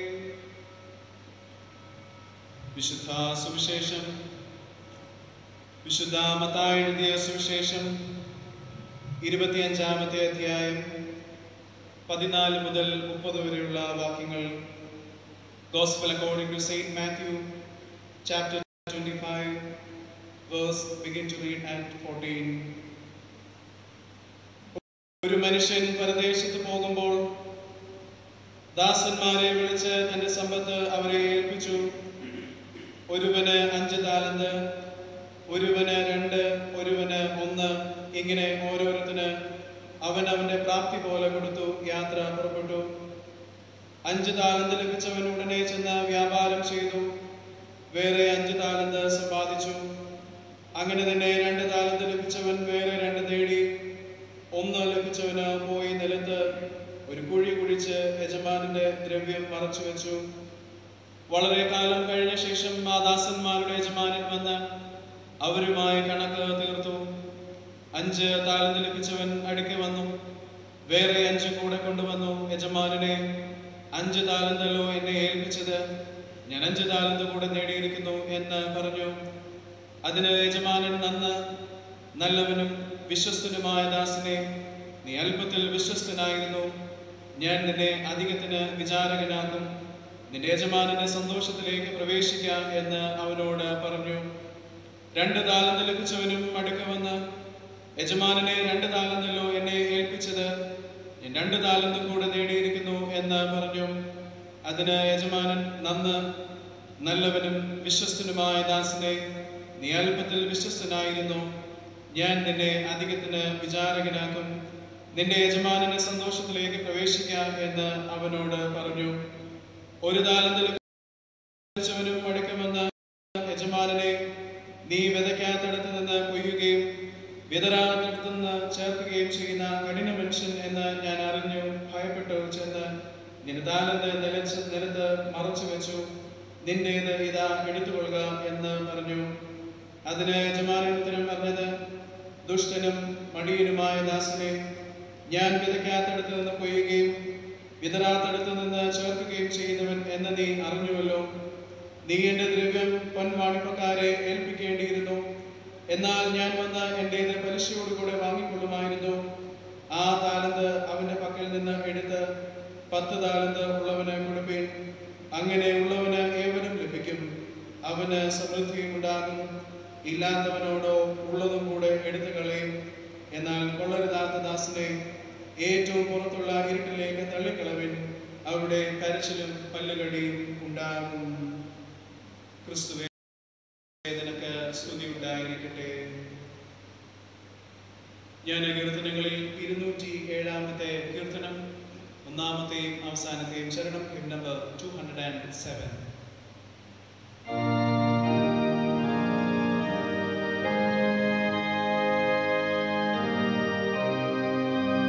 വിശുദ്ധ സുവിശേഷം വിശുദ്ധ മത്തായി എഴുതിയ സുവിശേഷം ഇരുപത്തിയഞ്ചാമത്തെ അധ്യായം പതിനാല് മുതൽ മുപ്പത് വരെയുള്ള വാക്യങ്ങൾ gospel according to saint Matthew chapter twenty five verse begin to read at fourteen ഒരു മനുഷ്യൻ പരദേശത്ത് പോകുമ്പോൾ ദാസന്മാരെ വിളിച്ച് തന്റെ സമ്പത്ത് അവരെ ഏൽപ്പിച്ചു ഒരുവന് അഞ്ച് താലന്ത് ഒരുവന് രണ്ട് ഒരുവന് ഒന്ന് ഇങ്ങനെ ഓരോരുത്തന് അവൻ അവന്റെ പ്രാപ്തി പോലെ കൊടുത്തു യാത്ര പുറപ്പെട്ടു അഞ്ച് താലന്ത് ലഭിച്ചവൻ ഉടനെ ചെന്ന് വ്യാപാരം ചെയ്തു വേറെ അഞ്ച് താലന്ത് സമ്പാദിച്ചു അങ്ങനെ തന്നെ രണ്ട് താലന്ത് ലഭിച്ചവൻ വേറെ രണ്ട് നേടി ഒന്ന് ലഭിച്ചവന് പോയി നിലത്ത് ഒരു കുഴി കുഴിച്ച് യജമാനന്റെ ദ്രവ്യം മറച്ചു വെച്ചു വളരെ കാലം കഴിഞ്ഞ ശേഷം ആ ദാസന്മാരുടെ യജമാനൻ വന്ന് അവരുമായി കണക്ക് തീർത്തു അഞ്ച് താലന്ത് ലഭിച്ചവൻ അടുക്കെ വന്നു വേറെ അഞ്ച് കൂടെ കൊണ്ടുവന്നു യജമാനനെ അഞ്ച് താലന്തല്ലോ എന്നെ ഏൽപ്പിച്ചത് ഞാൻ അഞ്ച് താലന്ത് കൂടെ നേടിയിരിക്കുന്നു എന്ന് പറഞ്ഞു അതിന് യജമാനൻ നന്ന് നല്ലവനും വിശ്വസ്തനുമായ ദാസനെ നീ അല്പത്തിൽ വിശ്വസ്തനായിരുന്നു ഞാൻ നിന്നെ അധികത്തിന് വിചാരകനാക്കും നിന്റെ യജമാനന്റെ സന്തോഷത്തിലേക്ക് പ്രവേശിക്കാം എന്ന് അവനോട് പറഞ്ഞു രണ്ട് താലന്ത് ലഭിച്ചവനും അടുക്ക വന്ന് യജമാനനെ രണ്ട് താലന്തല്ലോ എന്നെ ഏൽപ്പിച്ചത് ഞാൻ രണ്ട് താലന്തും കൂടെ നേടിയിരിക്കുന്നു എന്ന് പറഞ്ഞു അതിന് യജമാനൻ നന്ന് നല്ലവനും വിശ്വസ്തനുമായ ദാസനെ നീ അല്പത്തിൽ വിശ്വസ്തനായിരുന്നു ഞാൻ നിന്നെ അധികത്തിന് വിചാരകനാക്കും നിന്റെ യജമാനന്റെ സന്തോഷത്തിലേക്ക് പ്രവേശിക്കാം എന്ന് അവനോട് പറഞ്ഞു ഒരു താലന്ത് ലഭിച്ചവനും അടുക്കമെന്ന് യജമാനനെ നീ വിതയ്ക്കാത്തടത്ത് നിന്ന് കൊയ്യുകയും വിതരാത്തടത്ത് നിന്ന് ചേർക്കുകയും ചെയ്യുന്ന കഠിന മനുഷ്യൻ എന്ന് ഞാൻ അറിഞ്ഞു ഭയപ്പെട്ടു ചെന്ന് നിന്റെ താലന്ത് നിലച്ച് നിലത്ത് മറച്ചു വെച്ചു നിന്റേത് ഇതാ എടുത്തുകൊള്ളുക എന്ന് പറഞ്ഞു അതിന് യജമാനൻ ഉത്തരം പറഞ്ഞത് ദുഷ്ടനും മടിയനുമായ ദാസനെ ഞാൻ വിതയ്ക്കാത്തടത്ത് നിന്ന് കൊയ്യുകയും വിതരാത്തടത്ത് നിന്ന് ചേർക്കുകയും ചെയ്യുന്നവൻ എന്ന് നീ അറിഞ്ഞുവല്ലോ നീ എന്റെ ദ്രവ്യം പൊൻവാണിപ്പക്കാരെ ഏൽപ്പിക്കേണ്ടിയിരുന്നു എന്നാൽ ഞാൻ വന്ന് എന്റേത് പലിശയോടുകൂടെ വാങ്ങിക്കൊള്ളുമായിരുന്നു ആ താലന്ത് അവന്റെ പക്കൽ നിന്ന് എടുത്ത് പത്ത് താലന്ത് ഉള്ളവന് കൊടുപ്പീൻ അങ്ങനെ ഉള്ളവന് ഏവനും ലഭിക്കും അവന് സമൃദ്ധിയും ഉണ്ടാകും ഇല്ലാത്തവനോടോ ഉള്ളതും കൂടെ എടുത്തു കളയും എന്നാൽ കൊള്ളരുതാത്ത ദാസനെ ഏറ്റവും പുറത്തുള്ള ഇരുട്ടിലേക്ക് തള്ളിക്കളവിൻ അവിടെ കരച്ചിലും പല്ലുകടിയും ഉണ്ടാകും ക്രിസ്തുവേ നിനക്ക് സ്തുതി ഉണ്ടായിരിക്കട്ടെ ഞാൻ കീർത്തനങ്ങളിൽ ഇരുന്നൂറ്റി ഏഴാമത്തെ കീർത്തനം ഒന്നാമത്തെയും അവസാനത്തെയും ചരണം hymn number two hundred and seven ും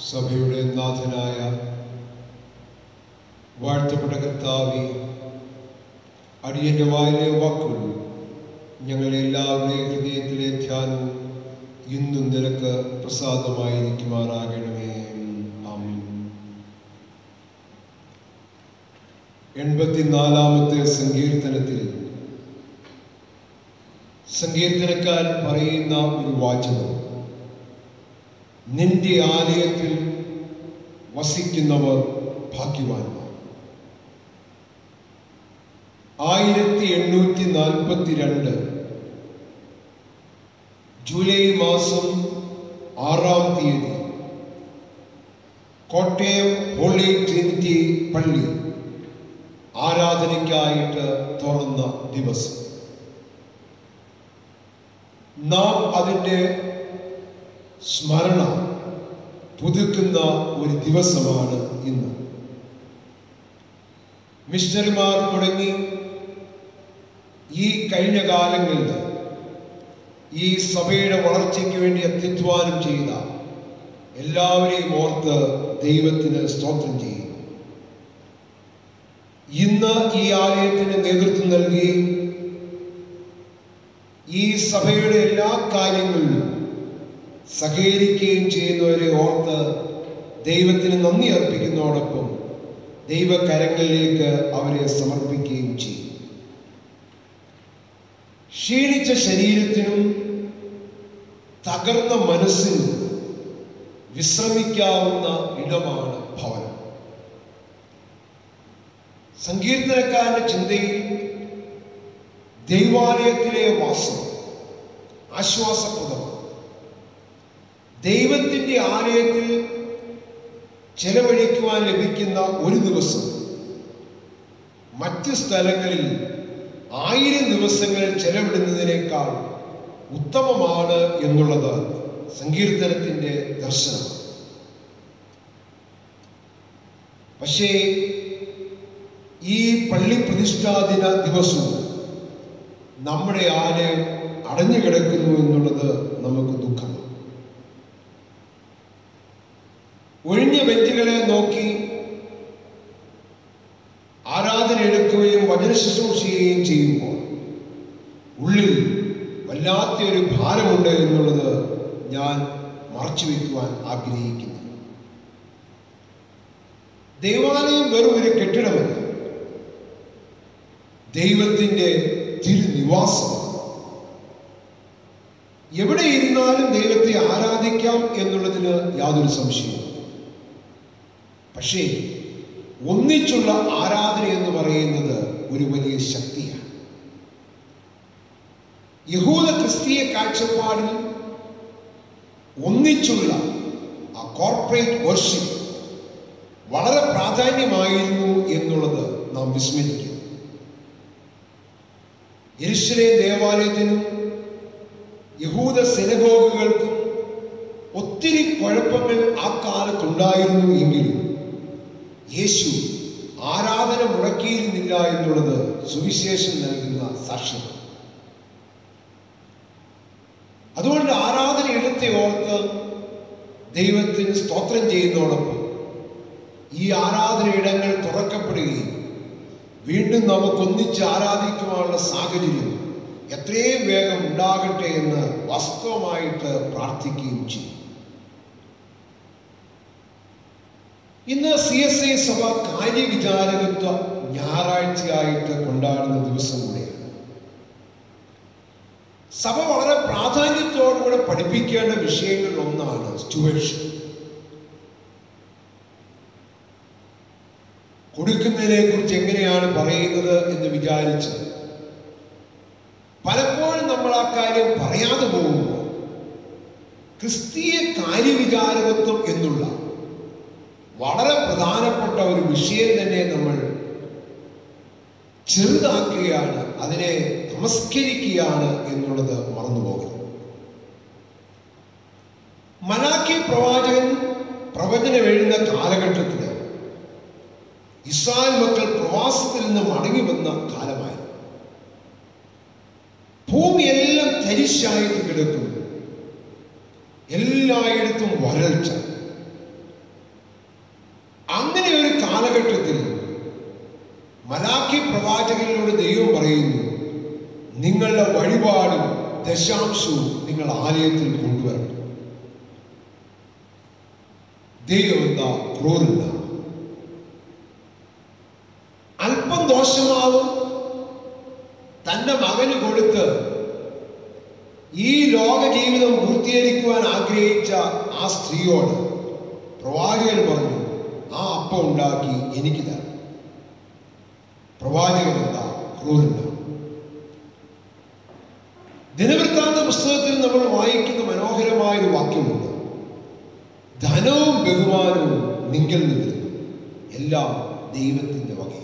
സഭയുടെ നാഥനായ വാഴ്ത്തപ്പെട്ട കർത്താവെ അടിയന്റെ വായിലെ വാക്കുകൾ ഞങ്ങളെ എല്ലാവരുടെയും ഹൃദയത്തിലെ ധ്യാനവും ഇന്നും നിനക്ക് പ്രസാദമായിരിക്കുമാറാകണമേ ആമീൻ എൺപത്തിനാലാമത്തെ സങ്കീർത്തനത്തിൽ സങ്കീർത്തനക്കാരൻ പറയുന്ന ഒരു വാചകം നിന്റെ ആലയത്തിൽ വസിക്കുന്നവർ ഭാഗ്യവാന്മാർ ആയിരത്തി എണ്ണൂറ്റി നാൽപ്പത്തി രണ്ട് ജൂലൈ മാസം ആറാം തീയതി കോട്ടയം ഹോളി ട്രിനിറ്റി പള്ളി ആരാധനയ്ക്കായിട്ട് തുറന്ന ദിവസം നാം അതിൻ്റെ സ്മരണ പുതുക്കുന്ന ഒരു ദിവസമാണ് ഇന്ന് മിഷണറിമാർ തുടങ്ങി ഈ കഴിഞ്ഞ കാലങ്ങളിൽ ഈ സഭയുടെ വളർച്ചയ്ക്ക് വേണ്ടി അത്യധ്വാനം ചെയ്ത എല്ലാവരെയും ഓർത്ത് ദൈവത്തിന് സ്തോത്രം ചെയ്യും ഇന്ന് ഈ ആലയത്തിന് നേതൃത്വം നൽകുകയും ഈ സഭയുടെ എല്ലാ കാര്യങ്ങളിലും സഹകരിക്കുകയും ചെയ്യുന്നവരെ ഓർത്ത് ദൈവത്തിന് നന്ദി അർപ്പിക്കുന്നതോടൊപ്പം ദൈവകരങ്ങളിലേക്ക് അവരെ സമർപ്പിക്കുകയും ചെയ്യും ക്ഷീണിച്ച ശരീരത്തിനും തകർന്ന മനസ്സിനും വിശ്രമിക്കാവുന്ന ഇടമാണ് ഭവനം സങ്കീർത്തനക്കാരന്റെ ചിന്തയിൽ ദൈവാലയത്തിലെ വാസം ആശ്വാസപ്രദമാണ് ദൈവത്തിൻ്റെ ആലയത്തിൽ ചെലവഴിക്കുവാൻ ലഭിക്കുന്ന ഒരു ദിവസം മറ്റ് സ്ഥലങ്ങളിൽ ആയിരം ദിവസങ്ങൾ ചെലവിടുന്നതിനേക്കാൾ ഉത്തമമാണ് എന്നുള്ളത് സങ്കീർത്തനത്തിൻ്റെ ദർശനം പക്ഷേ ഈ പള്ളി പ്രതിഷ്ഠാദിന ദിവസവും നമ്മുടെ ആലയം അടഞ്ഞു കിടക്കുന്നു എന്നുള്ളത് നമുക്ക് ദുഃഖമാണ് ഒഴിഞ്ഞ ബെഞ്ചുകളെ നോക്കി ആരാധന എടുക്കുകയും വചന ശുശ്രൂഷിക്കുകയും ചെയ്യുമ്പോൾ ഉള്ളിൽ വല്ലാത്തൊരു ഭാരമുണ്ട് എന്നുള്ളത് ഞാൻ മറച്ചു വയ്ക്കുവാൻ ആഗ്രഹിക്കുന്നു ദേവാലയം വെറും ഒരു കെട്ടിടമല്ല ദൈവത്തിൻ്റെ തിരുനിവാസം എവിടെ ഇരുന്നാലും ദൈവത്തെ ആരാധിക്കാം എന്നുള്ളതിന് യാതൊരു സംശയവും പക്ഷേ ഒന്നിച്ചുള്ള ആരാധന എന്ന് പറയുന്നത് ഒരു വലിയ ശക്തിയാണ് യഹൂദ ക്രിസ്തീയ കാഴ്ചപ്പാടിൽ ഒന്നിച്ചുള്ള ആ കോർപ്പറേറ്റ് വർഷിപ്പ് വളരെ പ്രാധാന്യമായിരുന്നു എന്നുള്ളത് നാം വിസ്മരിക്കുന്നു യെരുശലേം ദേവാലയത്തിനും യഹൂദ സെനഗോഗുകൾക്കും ഒത്തിരി കുഴപ്പങ്ങൾ ആ കാലത്തുണ്ടായിരുന്നു എങ്കിലും യേശു ആരാധന മുടക്കിയിരുന്നില്ല എന്നുള്ളത് സുവിശേഷം നൽകുന്ന സാക്ഷ്യമാണ് അതുകൊണ്ട് ആരാധന ഇടത്തെ ഓർത്ത് ദൈവത്തിന് സ്തോത്രം ചെയ്യുന്നതോടൊപ്പം ഈ ആരാധന ഇടങ്ങൾ തുറക്കപ്പെടുകയും വീണ്ടും നമുക്കൊന്നിച്ച് ആരാധിക്കുവാനുള്ള സാഹചര്യം എത്രയും വേഗം ഉണ്ടാകട്ടെ എന്ന് വാസ്തവമായിട്ട് പ്രാർത്ഥിക്കുകയും ചെയ്യും ഇന്ന് സി എസ് ഐ സഭ കാര്യവിചാരകത്വ ഞായറാഴ്ചയായിട്ട് കൊണ്ടാടുന്ന ദിവസം കൂടെയാണ് സഭ വളരെ പ്രാധാന്യത്തോടുകൂടെ പഠിപ്പിക്കേണ്ട വിഷയങ്ങളിൽ ഒന്നാണ് സ്റ്റുവേഷൻ കൊടുക്കുന്നതിനെ കുറിച്ച് എങ്ങനെയാണ് പറയുന്നത് എന്ന് വിചാരിച്ച് പലപ്പോഴും നമ്മൾ ആ കാര്യം പറയാതെ പോകുമ്പോൾ ക്രിസ്തീയ കാര്യവിചാരകത്വം എന്നുള്ള വളരെ പ്രധാനപ്പെട്ട ഒരു വിഷയം തന്നെ നമ്മൾ ചെറുതാക്കുകയാണ് അതിനെ നമസ്കരിക്കുകയാണ് എന്നുള്ളത് മറന്നുപോകരുത് മലാഖി പ്രവാചകൻ പ്രവചനം എഴുതുന്ന കാലഘട്ടത്തിൽ ഇസ്രായേൽ മക്കൾ പ്രവാസത്തിൽ നിന്ന് മടങ്ങി വന്ന കാലമായിരുന്നു ഭൂമിയെല്ലാം തരിശായിട്ട് കിടക്കുന്നു എല്ലായിടത്തും വരൾച്ച കാലഘട്ടത്തിൽ മലാഖി പ്രവാചകനിലൂടെ ദൈവം പറയുന്നു നിങ്ങളുടെ വഴിപാടും ദശാംശവും നിങ്ങൾ ആലയത്തിൽ കൊണ്ടുവരണം ദൈവം എന്താ ക്രൂരല്ല അല്പം ദോഷമാവും തന്റെ മകന് കൊടുത്ത് ഈ ലോക ജീവിതം പൂർത്തീകരിക്കുവാൻ ആഗ്രഹിച്ച ആ സ്ത്രീയോട് പ്രവാചകൻ പറഞ്ഞു ആ അപ്പം ഉണ്ടാക്കി എനിക്ക് തരണം പ്രവാചകൻ എന്താ ക്രൂരല്ല ദിനവൃത്താന്ത പുസ്തകത്തിൽ നമ്മൾ വായിക്കുന്ന മനോഹരമായ ഒരു വാക്യമുണ്ട് ധനവും ബഹുമാനവും നിങ്കിൽ നിന്ന് വരുന്നു എല്ലാം ദൈവത്തിന്റെ വകയാണ്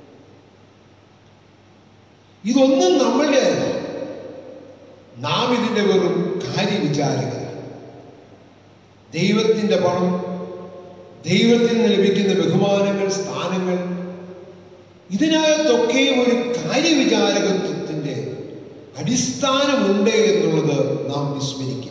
ഇതൊന്നും നമ്മളുടെ അല്ല നാം ഇതിന്റെ വെറും കാര്യവിചാരകരാണ് ദൈവത്തിന്റെ പണം ദൈവത്തിൽ നിന്ന് ലഭിക്കുന്ന ബഹുമാനങ്ങൾ സ്ഥാനങ്ങൾ ഇതിനകത്തൊക്കെയും ഒരു കാര്യവിചാരകത്വത്തിന്റെ അടിസ്ഥാനമുണ്ട് എന്നുള്ളത് നാം വിസ്മരിക്കരുത്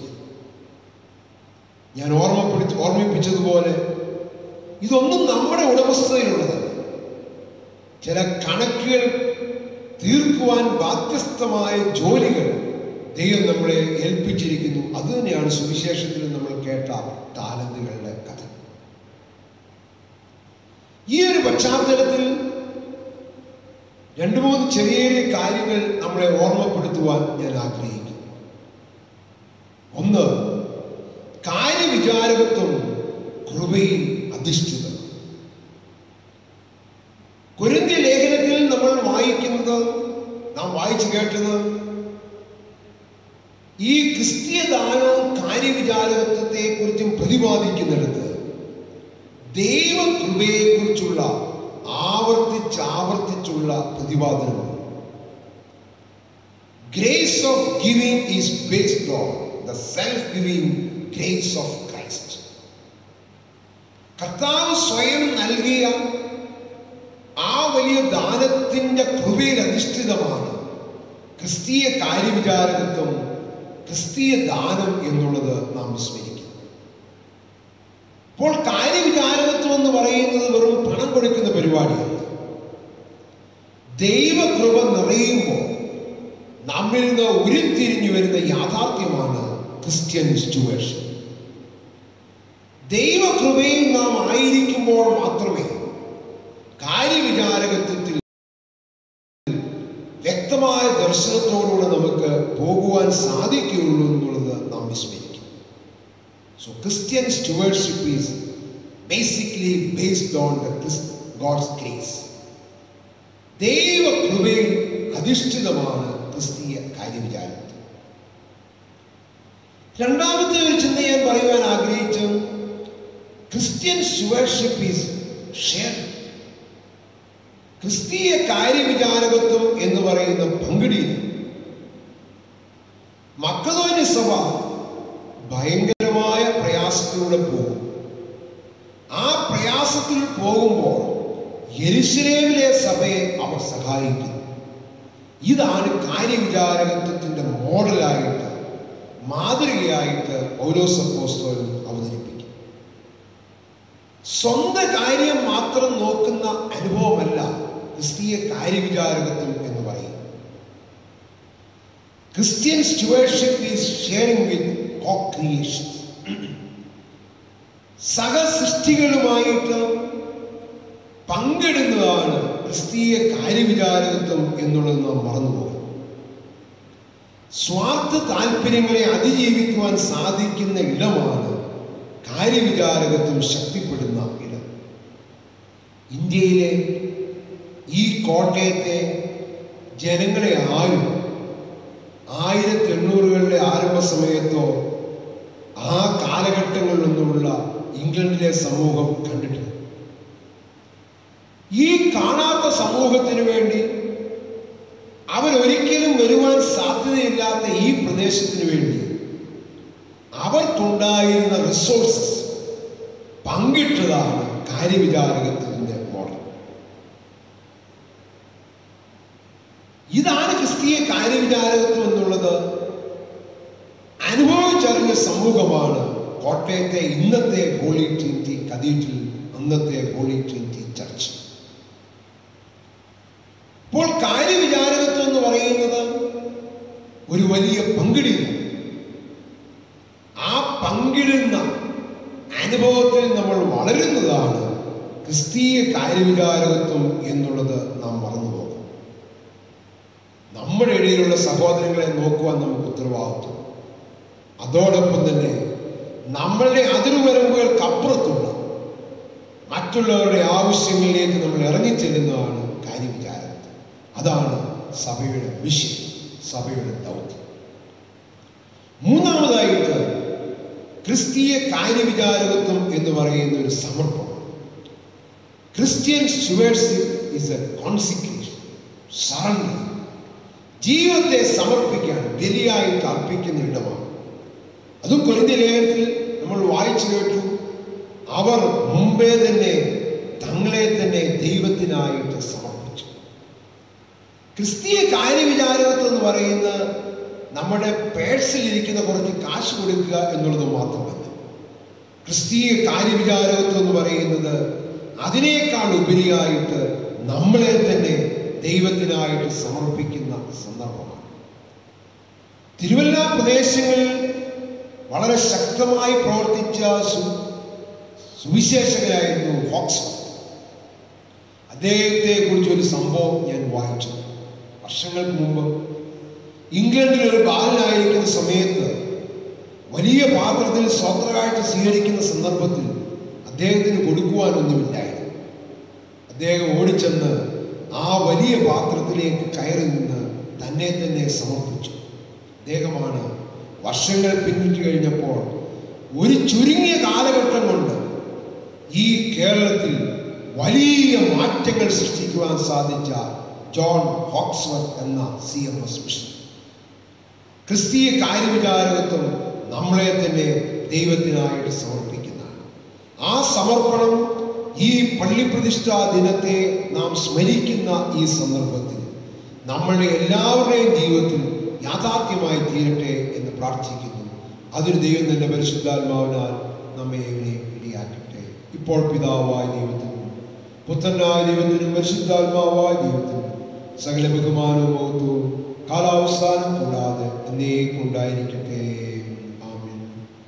ഞാൻ ഓർമ്മപ്പെടുത്തി ഓർമ്മിപ്പിച്ചതുപോലെ ഇതൊന്നും നമ്മുടെ ഉടമസ്ഥതയിലുള്ളതല്ല ചില കണക്കുകൾ തീർക്കുവാൻ ബാധ്യസ്ഥമായ ജോലികൾ ദൈവം നമ്മളെ ഏൽപ്പിച്ചിരിക്കുന്നു അത് തന്നെയാണ് സുവിശേഷത്തിൽ നമ്മൾ കേട്ട താലന്തുകളുടെ കഥ ഈ ഒരു പശ്ചാത്തലത്തിൽ രണ്ട് മൂന്ന് ചെറിയ ചെറിയ കാര്യങ്ങൾ നമ്മളെ ഓർമ്മപ്പെടുത്തുവാൻ ഞാൻ ആഗ്രഹിക്കുന്നു ഒന്ന് കാര്യവിചാരകത്വം കൃപയിൽ അധിഷ്ഠിതം കുരുന്തി ലേഖനത്തിൽ നമ്മൾ വായിക്കുന്നത് നാം വായിച്ചു കേട്ടത് ഈ ക്രിസ്തീയ ദാനവും കാര്യവിചാരകത്വത്തെ കുറിച്ചും പ്രതിപാദിക്കുന്നിടത്ത് ദൈവകൃപയെക്കുറിച്ചുള്ള ആവർത്തിച്ചാവർത്തിച്ചുള്ള പ്രതിപാദനമാണ് grace of giving is based on the self giving grace of Christ കർത്താവ് സ്വയം നൽകിയ ആ വലിയ ദാനത്തിന്റെ കൃപയിൽ അധിഷ്ഠിതമാണ് ക്രിസ്തീയ കാര്യവിചാരകത്വം ക്രിസ്തീയ ദാനം എന്നുള്ളത് നാം വിസ്മരിക്കുന്നു അപ്പോൾ കാര്യവിചാരകത്വം എന്ന് പറയുന്നത് വെറും പണം കൊടുക്കുന്ന പരിപാടിയല്ല ദൈവകൃപ നിറയുമ്പോൾ നമ്മിൽ നിന്ന് ഉരുത്തിരിഞ്ഞു വരുന്ന യാഥാർത്ഥ്യമാണ് ക്രിസ്ത്യൻ സ്റ്റുവേഷൻ ദൈവകൃപയിൽ നാം ആയിരിക്കുമ്പോൾ മാത്രമേ കാര്യവിചാരകത്വത്തിൽ വ്യക്തമായ ദർശനത്തോടുകൂടെ നമുക്ക് പോകുവാൻ സാധിക്കുകയുള്ളൂ എന്നുള്ളത് നാം വിസ്മരിക്കും so Christian stewardship is basically based on the God's grace ദൈവകൃപയിൽ അധിഷ്ഠിതമാണ് ക്രിസ്തീയ കാര്യവിചാരത്വം രണ്ടാമത്തെ ഒരു ചിന്ത ഞാൻ പറയുവാൻ ആഗ്രഹിച്ചു ക്രിസ്ത്യൻ സ്റ്റുവേർഷിപ്പ് ഈസ് ഷെയർ ക്രിസ്തീയ കാര്യവിചാരകത്വം എന്ന് പറയുന്ന പങ്കിടിയിൽ മക്കതോന്യ സഭ ഭയങ്കരമായ പ്രയാസത്തിലൂടെ പോകും ആ പ്രയാസത്തിൽ പോകുമ്പോൾ യെരുശലേമിലെ സഭയെ അവർ സഹായിക്കുന്നു ഇതാണ് കാര്യവിചാരകത്വത്തിന്റെ മോഡലായിട്ട് മാതൃകയായിട്ട് ഓരോ സപ്പോസ്തോലും അവതരിപ്പിക്കും സ്വന്തം കാര്യം മാത്രം നോക്കുന്ന അനുഭവമല്ല ക്രിസ്തീയ കാര്യവിചാരകത്വം എന്ന് പറയും Christian stewardship is sharing with co creation സഹസൃഷ്ടികളുമായിട്ട് പങ്കിടുന്നതാണ് ക്രിസ്തീയ കാര്യവിചാരകത്വം എന്നുള്ളത് നാം മറന്നുപോകും സ്വാർത്ഥ താല്പര്യങ്ങളെ അതിജീവിക്കുവാൻ സാധിക്കുന്ന ഇടമാണ് കാര്യവിചാരകത്വം ശക്തിപ്പെടുന്ന ഇടം ഇന്ത്യയിലെ ഈ കോട്ടയത്തെ ജനങ്ങളെ ആരും ആയിരത്തി എണ്ണൂറുകളുടെ ആരംഭ സമയത്തോ ആ കാലഘട്ടങ്ങളിലൊന്നുമുള്ള ഇംഗ്ലണ്ടിലെ സമൂഹം കണ്ടിട്ടില്ല ഈ കാണാത്ത സമൂഹത്തിന് വേണ്ടി അവരൊരിക്കലും വരുവാൻ സാധ്യതയില്ലാത്ത ഈ പ്രദേശത്തിന് വേണ്ടി അവർക്കുണ്ടായിരുന്ന റിസോഴ്സസ് പങ്കിട്ടതാണ് കാര്യവിചാരകത്തിന്റെ മോഡൽ ഇതാണ് ക്രിസ്തീയ കാര്യവിചാരകത്വം എന്നുള്ളത് അനുഭവിച്ചറിഞ്ഞ സമൂഹമാണ് കോട്ടയത്തെ ഇന്നത്തെ ഹോളി ട്രിനിറ്റി കത്തീഡ്രൽ അന്നത്തെ ഹോളി ട്രിനിറ്റി ചർച്ച് ഒരു വലിയ പങ്കിടില്ല ആ പങ്കിടുന്ന അനുഭവത്തിൽ നമ്മൾ വളരുന്നതാണ് ക്രിസ്തീയ കാര്യവിചാരകത്വം എന്നുള്ളത് നാം മറന്നുപോകും നമ്മുടെ ഇടയിലുള്ള സഹോദരങ്ങളെ നോക്കുവാൻ നമുക്ക് ഉത്തരവാദിത്വം അതോടൊപ്പം തന്നെ നമ്മളുടെ അതിർവരമ്പുകൾക്കപ്പുറത്തുള്ള മറ്റുള്ളവരുടെ ആവശ്യങ്ങളിലേക്ക് നമ്മൾ ഇറങ്ങിച്ചെല്ലുന്നതാണ് കാര്യവിചാരകത്വം അതാണ് സഭയുടെ മിഷൻ സഭയുടെ ദൗത്യം മൂന്നാമതായിട്ട് ക്രിസ്തീയ കാര്യവിചാരകത്വം എന്ന് പറയുന്ന ഒരു സമർപ്പണം Christian stewardship is a consecration surrender ജീവിതത്തെ സമർപ്പിക്കാൻ ബലിയായിട്ട് അർപ്പിക്കുന്ന ഇടമാണ് അതും കൊരിന്ത്യ ലേഖനത്തിൽ നമ്മൾ വായിച്ചു കേട്ടു അവർ മുമ്പേ തന്നെ തങ്ങളെ തന്നെ ദൈവത്തിനായിട്ട് സമർപ്പിച്ചു ക്രിസ്തീയ കാര്യവിചാരകത്വം എന്ന് പറയുന്ന നമ്മുടെ പേഴ്സിലിരിക്കുന്ന കുറച്ച് കാശ് കൊടുക്കുക എന്നുള്ളത് മാത്രമല്ല ക്രിസ്തീയ കാര്യവിചാരകത്വം എന്ന് പറയുന്നത് അതിനേക്കാൾ ഉപരിയായിട്ട് നമ്മളെ തന്നെ ദൈവത്തിനായിട്ട് സമർപ്പിക്കുന്ന സന്ദർഭമാണ് തിരുവല്ല പ്രദേശങ്ങളിൽ വളരെ ശക്തമായി പ്രവർത്തിച്ച സു- സുവിശേഷകനായിരുന്നു ഹോക്സ്ഫോർഡ് അദ്ദേഹത്തെ കുറിച്ച് ഒരു സംഭവം ഞാൻ വായിച്ചു വർഷങ്ങൾക്ക് മുമ്പ് ഇംഗ്ലണ്ടിൽ ഒരു ബാലനായിരിക്കുന്ന സമയത്ത് വലിയ പാത്രത്തിൽ സ്വത്രകാഴ്ച സ്വീകരിക്കുന്ന സന്ദർഭത്തിൽ അദ്ദേഹത്തിന് കൊടുക്കുവാനൊന്നുമില്ലായിരുന്നു അദ്ദേഹം ഓടിച്ചെന്ന് ആ വലിയ പാത്രത്തിലേക്ക് കയറി നിന്ന് തന്നെ തന്നെ സമർപ്പിച്ചു അദ്ദേഹമാണ് വർഷങ്ങൾ പിന്നിട്ട് കഴിഞ്ഞപ്പോൾ ഒരു ചുരുങ്ങിയ കാലഘട്ടം കൊണ്ട് ഈ കേരളത്തിൽ വലിയ മാറ്റങ്ങൾ സൃഷ്ടിക്കുവാൻ സാധിച്ച ജോൺ ഹോക്സ്വർത്ത് എന്ന സി എം എസ് മിഷൻ ക്രിസ്തീയ കാര്യവിചാരകത്വം നമ്മളെ തന്നെ ദൈവത്തിനായിട്ട് സമർപ്പിക്കുന്നതാണ് ആ സമർപ്പണം ഈ പള്ളിപ്രതിഷ്ഠാ ദിനത്തെ നാം സ്മരിക്കുന്ന ഈ സന്ദർഭത്തിൽ നമ്മളുടെ എല്ലാവരുടെയും ജീവിതത്തിൽ യാഥാർത്ഥ്യമായി തീരട്ടെ എന്ന് പ്രാർത്ഥിക്കുന്നു അതൊരു ദൈവം തന്നെ പരിശുദ്ധാത്മാവിനാൽ നമ്മെ ഇവനെ ഇടിയാക്കട്ടെ ഇപ്പോൾ പിതാവായ ദൈവത്തിനും പുത്രനായ ദൈവത്തിനും പരിശുദ്ധാത്മാവായ ദൈവത്തിനും സകല ബഹുമാനവും മഹത്വവും കാലാവസ്ഥാനം കൂടാതെ എന്നേക്കുണ്ടായിരിക്കട്ടെ ആമേൻ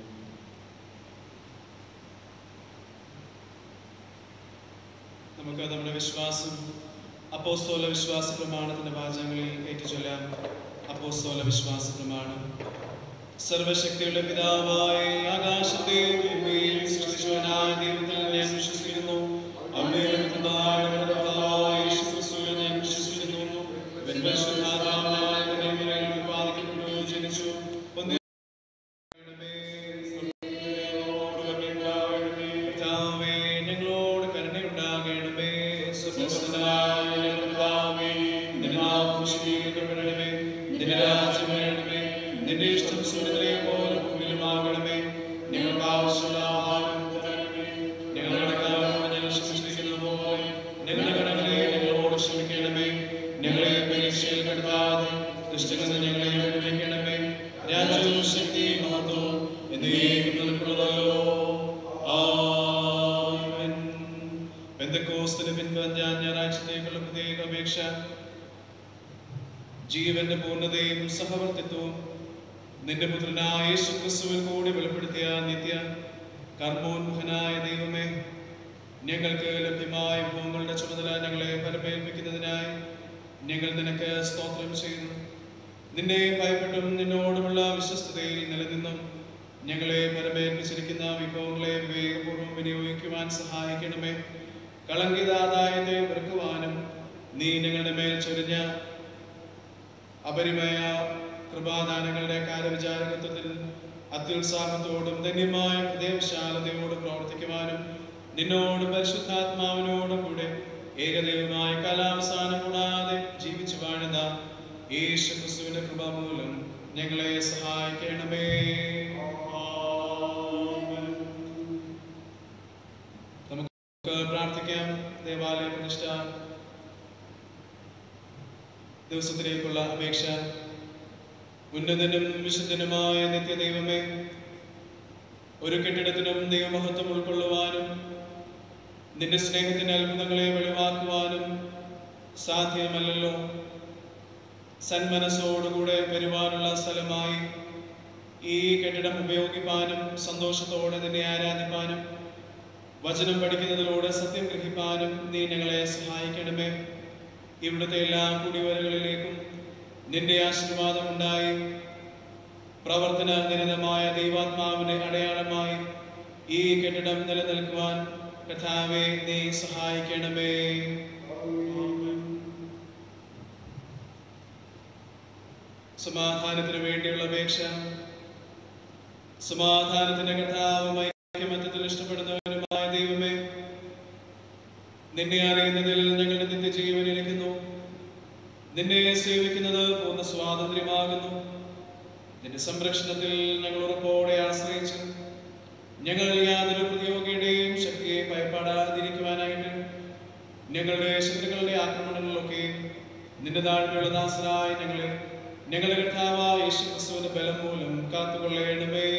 നമുക്ക് നമ്മുടെ വിശ്വാസം അപ്പോസ്തോല വിശ്വാസ പ്രമാണത്തിന്റെ വാചകങ്ങളിൽ ഏറ്റുചൊല്ലാം അപ്പോസ്തോല വിശ്വാസ പ്രമാണം സർവശക്തിയുടെ പിതാവായ ആകാശത്തെയും ഭൂമിയെയും സൃഷ്ടിച്ചവനായ ദൈവത്തിൽ ഞാൻ വിശ്വസിക്കുന്നു അമ്മയുടെ പുത്രനായ നമ്മുടെ കർത്താവായ യേശുക്രിസ്തുവിൽ ഞാൻ വിശ്വസിക്കുന്നു ഇവൻ പരിശുദ്ധാത്മാവിനാൽ കന്യകയിൽ ഉത്പാദിക്കപ്പെട്ടു ജനിച്ചു പൊന്തി- കർത്താവേ, ഞങ്ങളോട് കരുണയുണ്ടാകണമേ സ്വർഗ്ഗസ്ഥനായ ഞങ്ങളുടെ പിതാവേ, നിന്റെ നാമം വിശുദ്ധീകരിക്കപ്പെടണമേ നിന്റെ രാജ്യം വരണമേ നിന്റെ ഇഷ്ടം സ്വർഗ്ഗത്തിലെ പോലെ ഭൂമിയിലുമാകണമേ ഞങ്ങൾക്ക് ആവശ്യമുള്ള ആഹാരം തരണമേ ഞങ്ങളുടെ കടക്കാരോട് ഞങ്ങൾ ക്ഷമിച്ചിരിക്കുന്നത് പോലെ ഞങ്ങളുടെ കടങ്ങളെ ഞങ്ങളോട് ക്ഷമിക്കണമേ ഞങ്ങളെ പരീക്ഷയിൽ കെടുത്താതെ ദുഷ്ടങ്ങളിൽ ഞങ്ങളെ വിടുവിക്കണമേ രാജ്യവും ശക്തിയും മഹത്വവും എന്നേക്കും നിനക്കുള്ളതല്ലോ ആമേൻ പെന്തക്കോസ്തിന് പിൻപ് അഞ്ചാം ഞായറാഴ്ചത്തേക്കുള്ള പ്രത്യേക അപേക്ഷ ജീവന്റെ പൂർണ്ണതയും സഹവർത്തിത്വവും നിന്റെ പുത്രനായ യേശു ക്രിസ്തുവിൽ കൂടി വെളിപ്പെടുത്തിയ നിത്യ കർമ്മോന്മുഖനായ ദൈവമേ ഞങ്ങൾക്ക് ലഭ്യമായ ഭൂമികളുടെ ചുമതല ഞങ്ങളെ പരമേൽപ്പിക്കുന്നതിനായി ഞങ്ങൾ നിനക്ക് സ്തോത്രം ചെയ്യുന്നു നിന്നെ ഭയപ്പെട്ടും നിന്നോടുമുള്ള വിശ്വസ്തതയിൽ നിലനിന്നും ഞങ്ങളെ പരമേൽപ്പിച്ചിരിക്കുന്ന വിഭവങ്ങളെ വിവേകപൂർവ്വം വിനിയോഗിക്കുവാൻ സഹായിക്കണമേ കളങ്കിതാദായത്തെ വെറുക്കുവാനും നീ ഞങ്ങളുടെ മേൽ ചൊരിഞ്ഞ അപരിമയ കൃപാദാനങ്ങളുടെ കാര്യവിചാരകത്വത്തിൽ അത്യുത്സാഹത്തോടും ധന്യമായ ഹൃദയവിശാലതയോടും പ്രവർത്തിക്കുവാനും നിന്നോട് പരിശുദ്ധാത്മാവിനോടും കൂടെ ഏകദൈവമായ കാലാവസാനം കൂടാതെ ജീവിച്ചു വാഴുന്ന യേശു ക്രിസ്തുവിന്റെ കൃപ മൂലം ഞങ്ങളെ സഹായിക്കണമേ ആമേൻ. നമുക്ക് പ്രാർത്ഥിക്കാം ദേവാലയ പ്രതിഷ്ഠ ദിവസത്തിലേക്കുള്ള അപേക്ഷ ഉന്നതനും വിശുദ്ധനുമായ നിത്യദൈവമേ ഒരു കെട്ടിടത്തിനും ദൈവമഹത്വം ഉൾക്കൊള്ളുവാനും നിന്റെ സ്നേഹത്തിന്റെ അത്ഭുതങ്ങളെ വെളിവാക്കുവാനും സാധ്യമല്ലല്ലോ സന്മനസ്സോടുകൂടെ വരുവാനുള്ള സ്ഥലമായി ഈ കെട്ടിടം ഉപയോഗിപ്പാനും സന്തോഷത്തോടെ നിന്നെ ആരാധിപ്പാനും വചനം പഠിക്കുന്നതിലൂടെ സത്യം ഗ്രഹിപ്പാനും നീ ഞങ്ങളെ സഹായിക്കണമേ ഇവിടുത്തെ എല്ലാ കുടിവരകളിലേക്കും നിന്റെ ആശീർവാദം ഉണ്ടായി പ്രവർത്തന നിരതമായ ദൈവാത്മാവിന്റെ അടയാളമായി ഈ കെട്ടിടം നിലനിൽക്കുവാൻ കഥാവെ നീ സഹായിക്കണമേ സമാധാനത്തിന് വേണ്ടിയുള്ള അപേക്ഷ സമാധാനത്തിന്റെ കഥാവും ഐക്യമത്യത്തിൽ ഇഷ്ടപ്പെടുന്നവരുമായ ദൈവമേ നിന്നെ അറിയുന്നതിൽ ഞങ്ങളുടെ നിത്യജീവൻ ഇരിക്കുന്നു നിന്നെ സേവിക്കുന്നത് പൂർണ്ണ സ്വാതന്ത്ര്യമാകുന്നു നിന്റെ സംരക്ഷണത്തിൽ ഞങ്ങൾ ഉറപ്പോടെ ആശ്രയിച്ച് ഞങ്ങൾ യാതൊരു പ്രതിയോഗിയുടെയും ശക്തിയെ ഭയപ്പെടാതിരിക്കുവാനായിട്ട് ഞങ്ങളുടെ ശത്രുക്കളുടെ ആക്രമണങ്ങളിലൊക്കെ നിന്റെ താഴ്മയുള്ള ദാസരായ ഞങ്ങളെ ഞങ്ങളുടെ കർത്താവായ യേശു ക്രിസ്തുവിന്റെ ബലം മൂലം കാത്തുകൊള്ളണമേ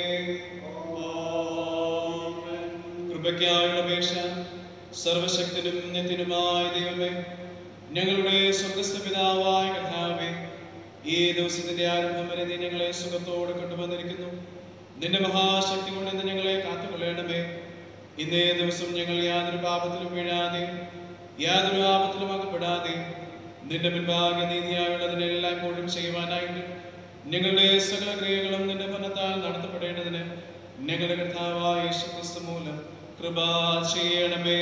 കൃപയ്ക്കായുള്ള അപേക്ഷ സർവശക്തനും നിത്യനുമായ ദൈവമേ ഞങ്ങളുടെ സ്വർഗസ്ഥ പിതാവായ കർത്താവേ ഈ ദിവസത്തിന്റെ ആരംഭം വരെ നീ ഞങ്ങളെ സുഖത്തോടെ കൊണ്ടുവന്നിരിക്കുന്നു നിന്റെ മഹാശക്തി കൊണ്ട് ഇന്ന് ഞങ്ങളെ കാത്തുകൊള്ളണമേ ഇന്നേ ദിവസം ഞങ്ങൾ യാതൊരു പാപത്തിലും വീഴാതെ യാതൊരു ആപത്തിലും അകപ്പെടാതെ നിന്റെ മുൻപാകെ നീതിയായുള്ളതിനെല്ലാം എപ്പോഴും ചെയ്യുവാനായിട്ട് ഞങ്ങളുടെ സകല ക്രിയകളും നിന്റെ ഫലത്താൽ നടത്തപ്പെടേണ്ടതിന് ഞങ്ങളുടെ കർത്താവായ യേശു ക്രിസ്തു മൂലം കൃപ ചെയ്യണമേ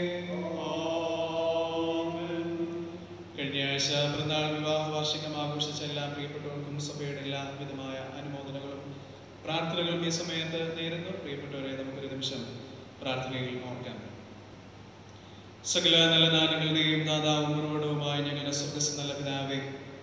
കഴിഞ്ഞ ആഴ്ച പിറന്നാൾ വിവാഹ വാർഷികം ആഘോഷിച്ച എല്ലാ പ്രിയപ്പെട്ടവർക്കും സഭയുടെ എല്ലാ വിധമായ അനുമോദനങ്ങളും പ്രാർത്ഥനകളും ഈ സമയത്ത് നേരുന്നു പ്രിയപ്പെട്ടവരെ നമുക്കൊരു നിമിഷം പ്രാർത്ഥനയിൽ ഓർക്കാം സകല നല്ല ദാനങ്ങളുടെയും ദാതാവും ഉറവിടവുമായ ഞങ്ങളുടെ സ്വർഗസ് നല്ല പിതാവേ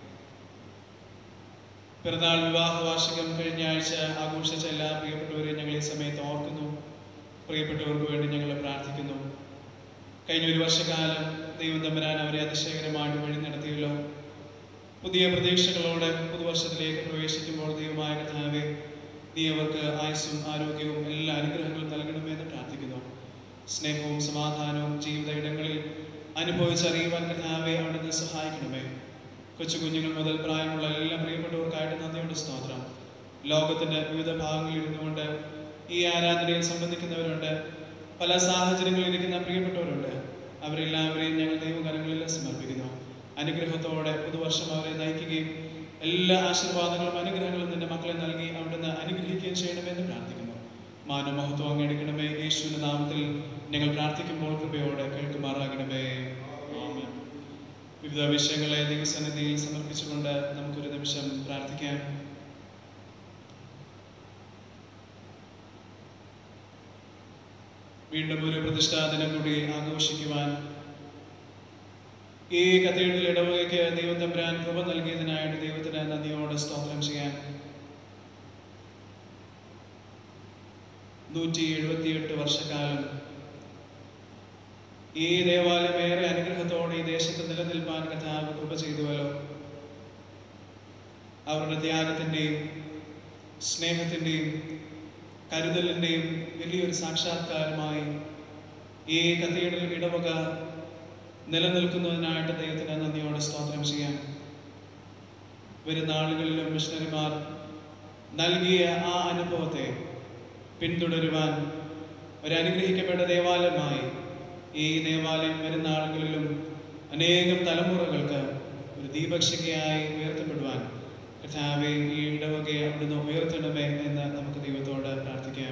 പിറന്നാൾ വിവാഹ വാർഷികം കഴിഞ്ഞ ആഴ്ച ആഘോഷിച്ച എല്ലാ പ്രിയപ്പെട്ടവരെയും ഞങ്ങൾ ഈ സമയത്ത് ഓർക്കുന്നു പ്രിയപ്പെട്ടവർക്ക് വേണ്ടി ഞങ്ങൾ പ്രാർത്ഥിക്കുന്നു കഴിഞ്ഞ ഒരു വർഷക്കാലം ദൈവം തമ്പരാൻ അവരെ അതിശയകരമായിട്ട് വഴി നടത്തിയല്ലോ പുതിയ പ്രതീക്ഷകളോടെ പുതുവർഷത്തിലേക്ക് പ്രവേശിക്കുമ്പോൾ ദൈവമായ കർത്താവെ നീ അവർക്ക് ആയുസ്സും ആരോഗ്യവും എല്ലാ അനുഗ്രഹങ്ങളും നൽകണമെന്ന് പ്രാർത്ഥിക്കുന്നു സ്നേഹവും സമാധാനവും ജീവിത ഇടങ്ങളിൽ അനുഭവിച്ചറിയുവാൻ കർത്താവെ അവിടുന്ന് സഹായിക്കണമേ കൊച്ചു കുഞ്ഞുങ്ങൾ മുതൽ പ്രായമുള്ള എല്ലാ പ്രിയപ്പെട്ടവർക്കായിട്ട് നന്ദിയുടെ സ്തോത്രം ലോകത്തിന്റെ വിവിധ ഭാഗങ്ങളിൽ ഇരുന്നുകൊണ്ട് ഈ ആരാധനയിൽ സംബന്ധിക്കുന്നവരുണ്ട് പല സാഹചര്യങ്ങളിൽ ഇരിക്കുന്ന പ്രിയപ്പെട്ടവരുണ്ട് അവരെല്ലാവരെയും ഞങ്ങൾ ദൈവകരങ്ങളിൽ സമർപ്പിക്കുന്നു അനുഗ്രഹത്തോടെ പുതുവർഷം അവരെ നയിക്കുകയും എല്ലാ ആശീർവാദങ്ങളും അനുഗ്രഹങ്ങളും നിന്റെ മക്കളെ നൽകി അവിടുന്ന് അനുഗ്രഹിക്കുകയും ചെയ്യണമെന്ന് പ്രാർത്ഥിക്കുന്നു മാനമഹത്വം അങ്ങെടുക്കണമേ യേശുവിന്റെ നാമത്തിൽ ഞങ്ങൾ പ്രാർത്ഥിക്കുമ്പോൾ കൃപയോടെ കേൾക്കുമാറാകണമേ ആമേൻ. വിവിധ വിഷയങ്ങളെ ദൈവസന്നിധിയിൽ സമർപ്പിച്ചുകൊണ്ട് നമുക്കൊരു നിമിഷം പ്രാർത്ഥിക്കാം വീണ്ടും ഒരു പ്രതിഷ്ഠാദിനം കൂടി ആഘോഷിക്കുവാൻ ഈ കത്തീഡ്രൽ ഇടവകയ്ക്ക് ദൈവം തമ്പുരാൻ കൃപ നൽകിയതിനായിട്ട് ദൈവത്തിന് നന്ദിയോടെ സ്തോത്രം ചെയ്യാൻ നൂറ്റി എഴുപത്തിയെട്ട് വർഷക്കാലം ഈ ദേവാലയം ഏറെ അനുഗ്രഹത്തോടെ ഈ ദേശത്ത് നിലനിൽപ്പാൻ കഥാവ് കൃപ ചെയ്തുവല്ലോ അവരുടെ ത്യാഗത്തിൻ്റെയും സ്നേഹത്തിൻ്റെയും കരുതലിൻ്റെയും വലിയൊരു സാക്ഷാത്കാരമായി ഈ കത്തീഡ്രൽ ഇടവക നിലനിൽക്കുന്നതിനായിട്ട് ദൈവത്തിന് നന്ദിയോടെ സ്തോത്രം ചെയ്യാം വരുന്ന ആളുകളിലും മിഷണറിമാർ നൽകിയ ആ അനുഭവത്തെ പിന്തുടരുവാൻ ഒരു അനുഗ്രഹിക്കപ്പെട്ട ദേവാലയമായി ഈ ദേവാലയം വരുന്ന ആളുകളിലും അനേകം തലമുറകൾക്ക് ഒരു ദീപശിഖയായി ഉയർത്തപ്പെടുവാൻ കർത്താവെ ഈ ഇടവകയെ അവിടുന്ന് ഉയർത്തണമേ എന്ന് നമുക്ക് ദൈവത്തോട് പ്രാർത്ഥിക്കാം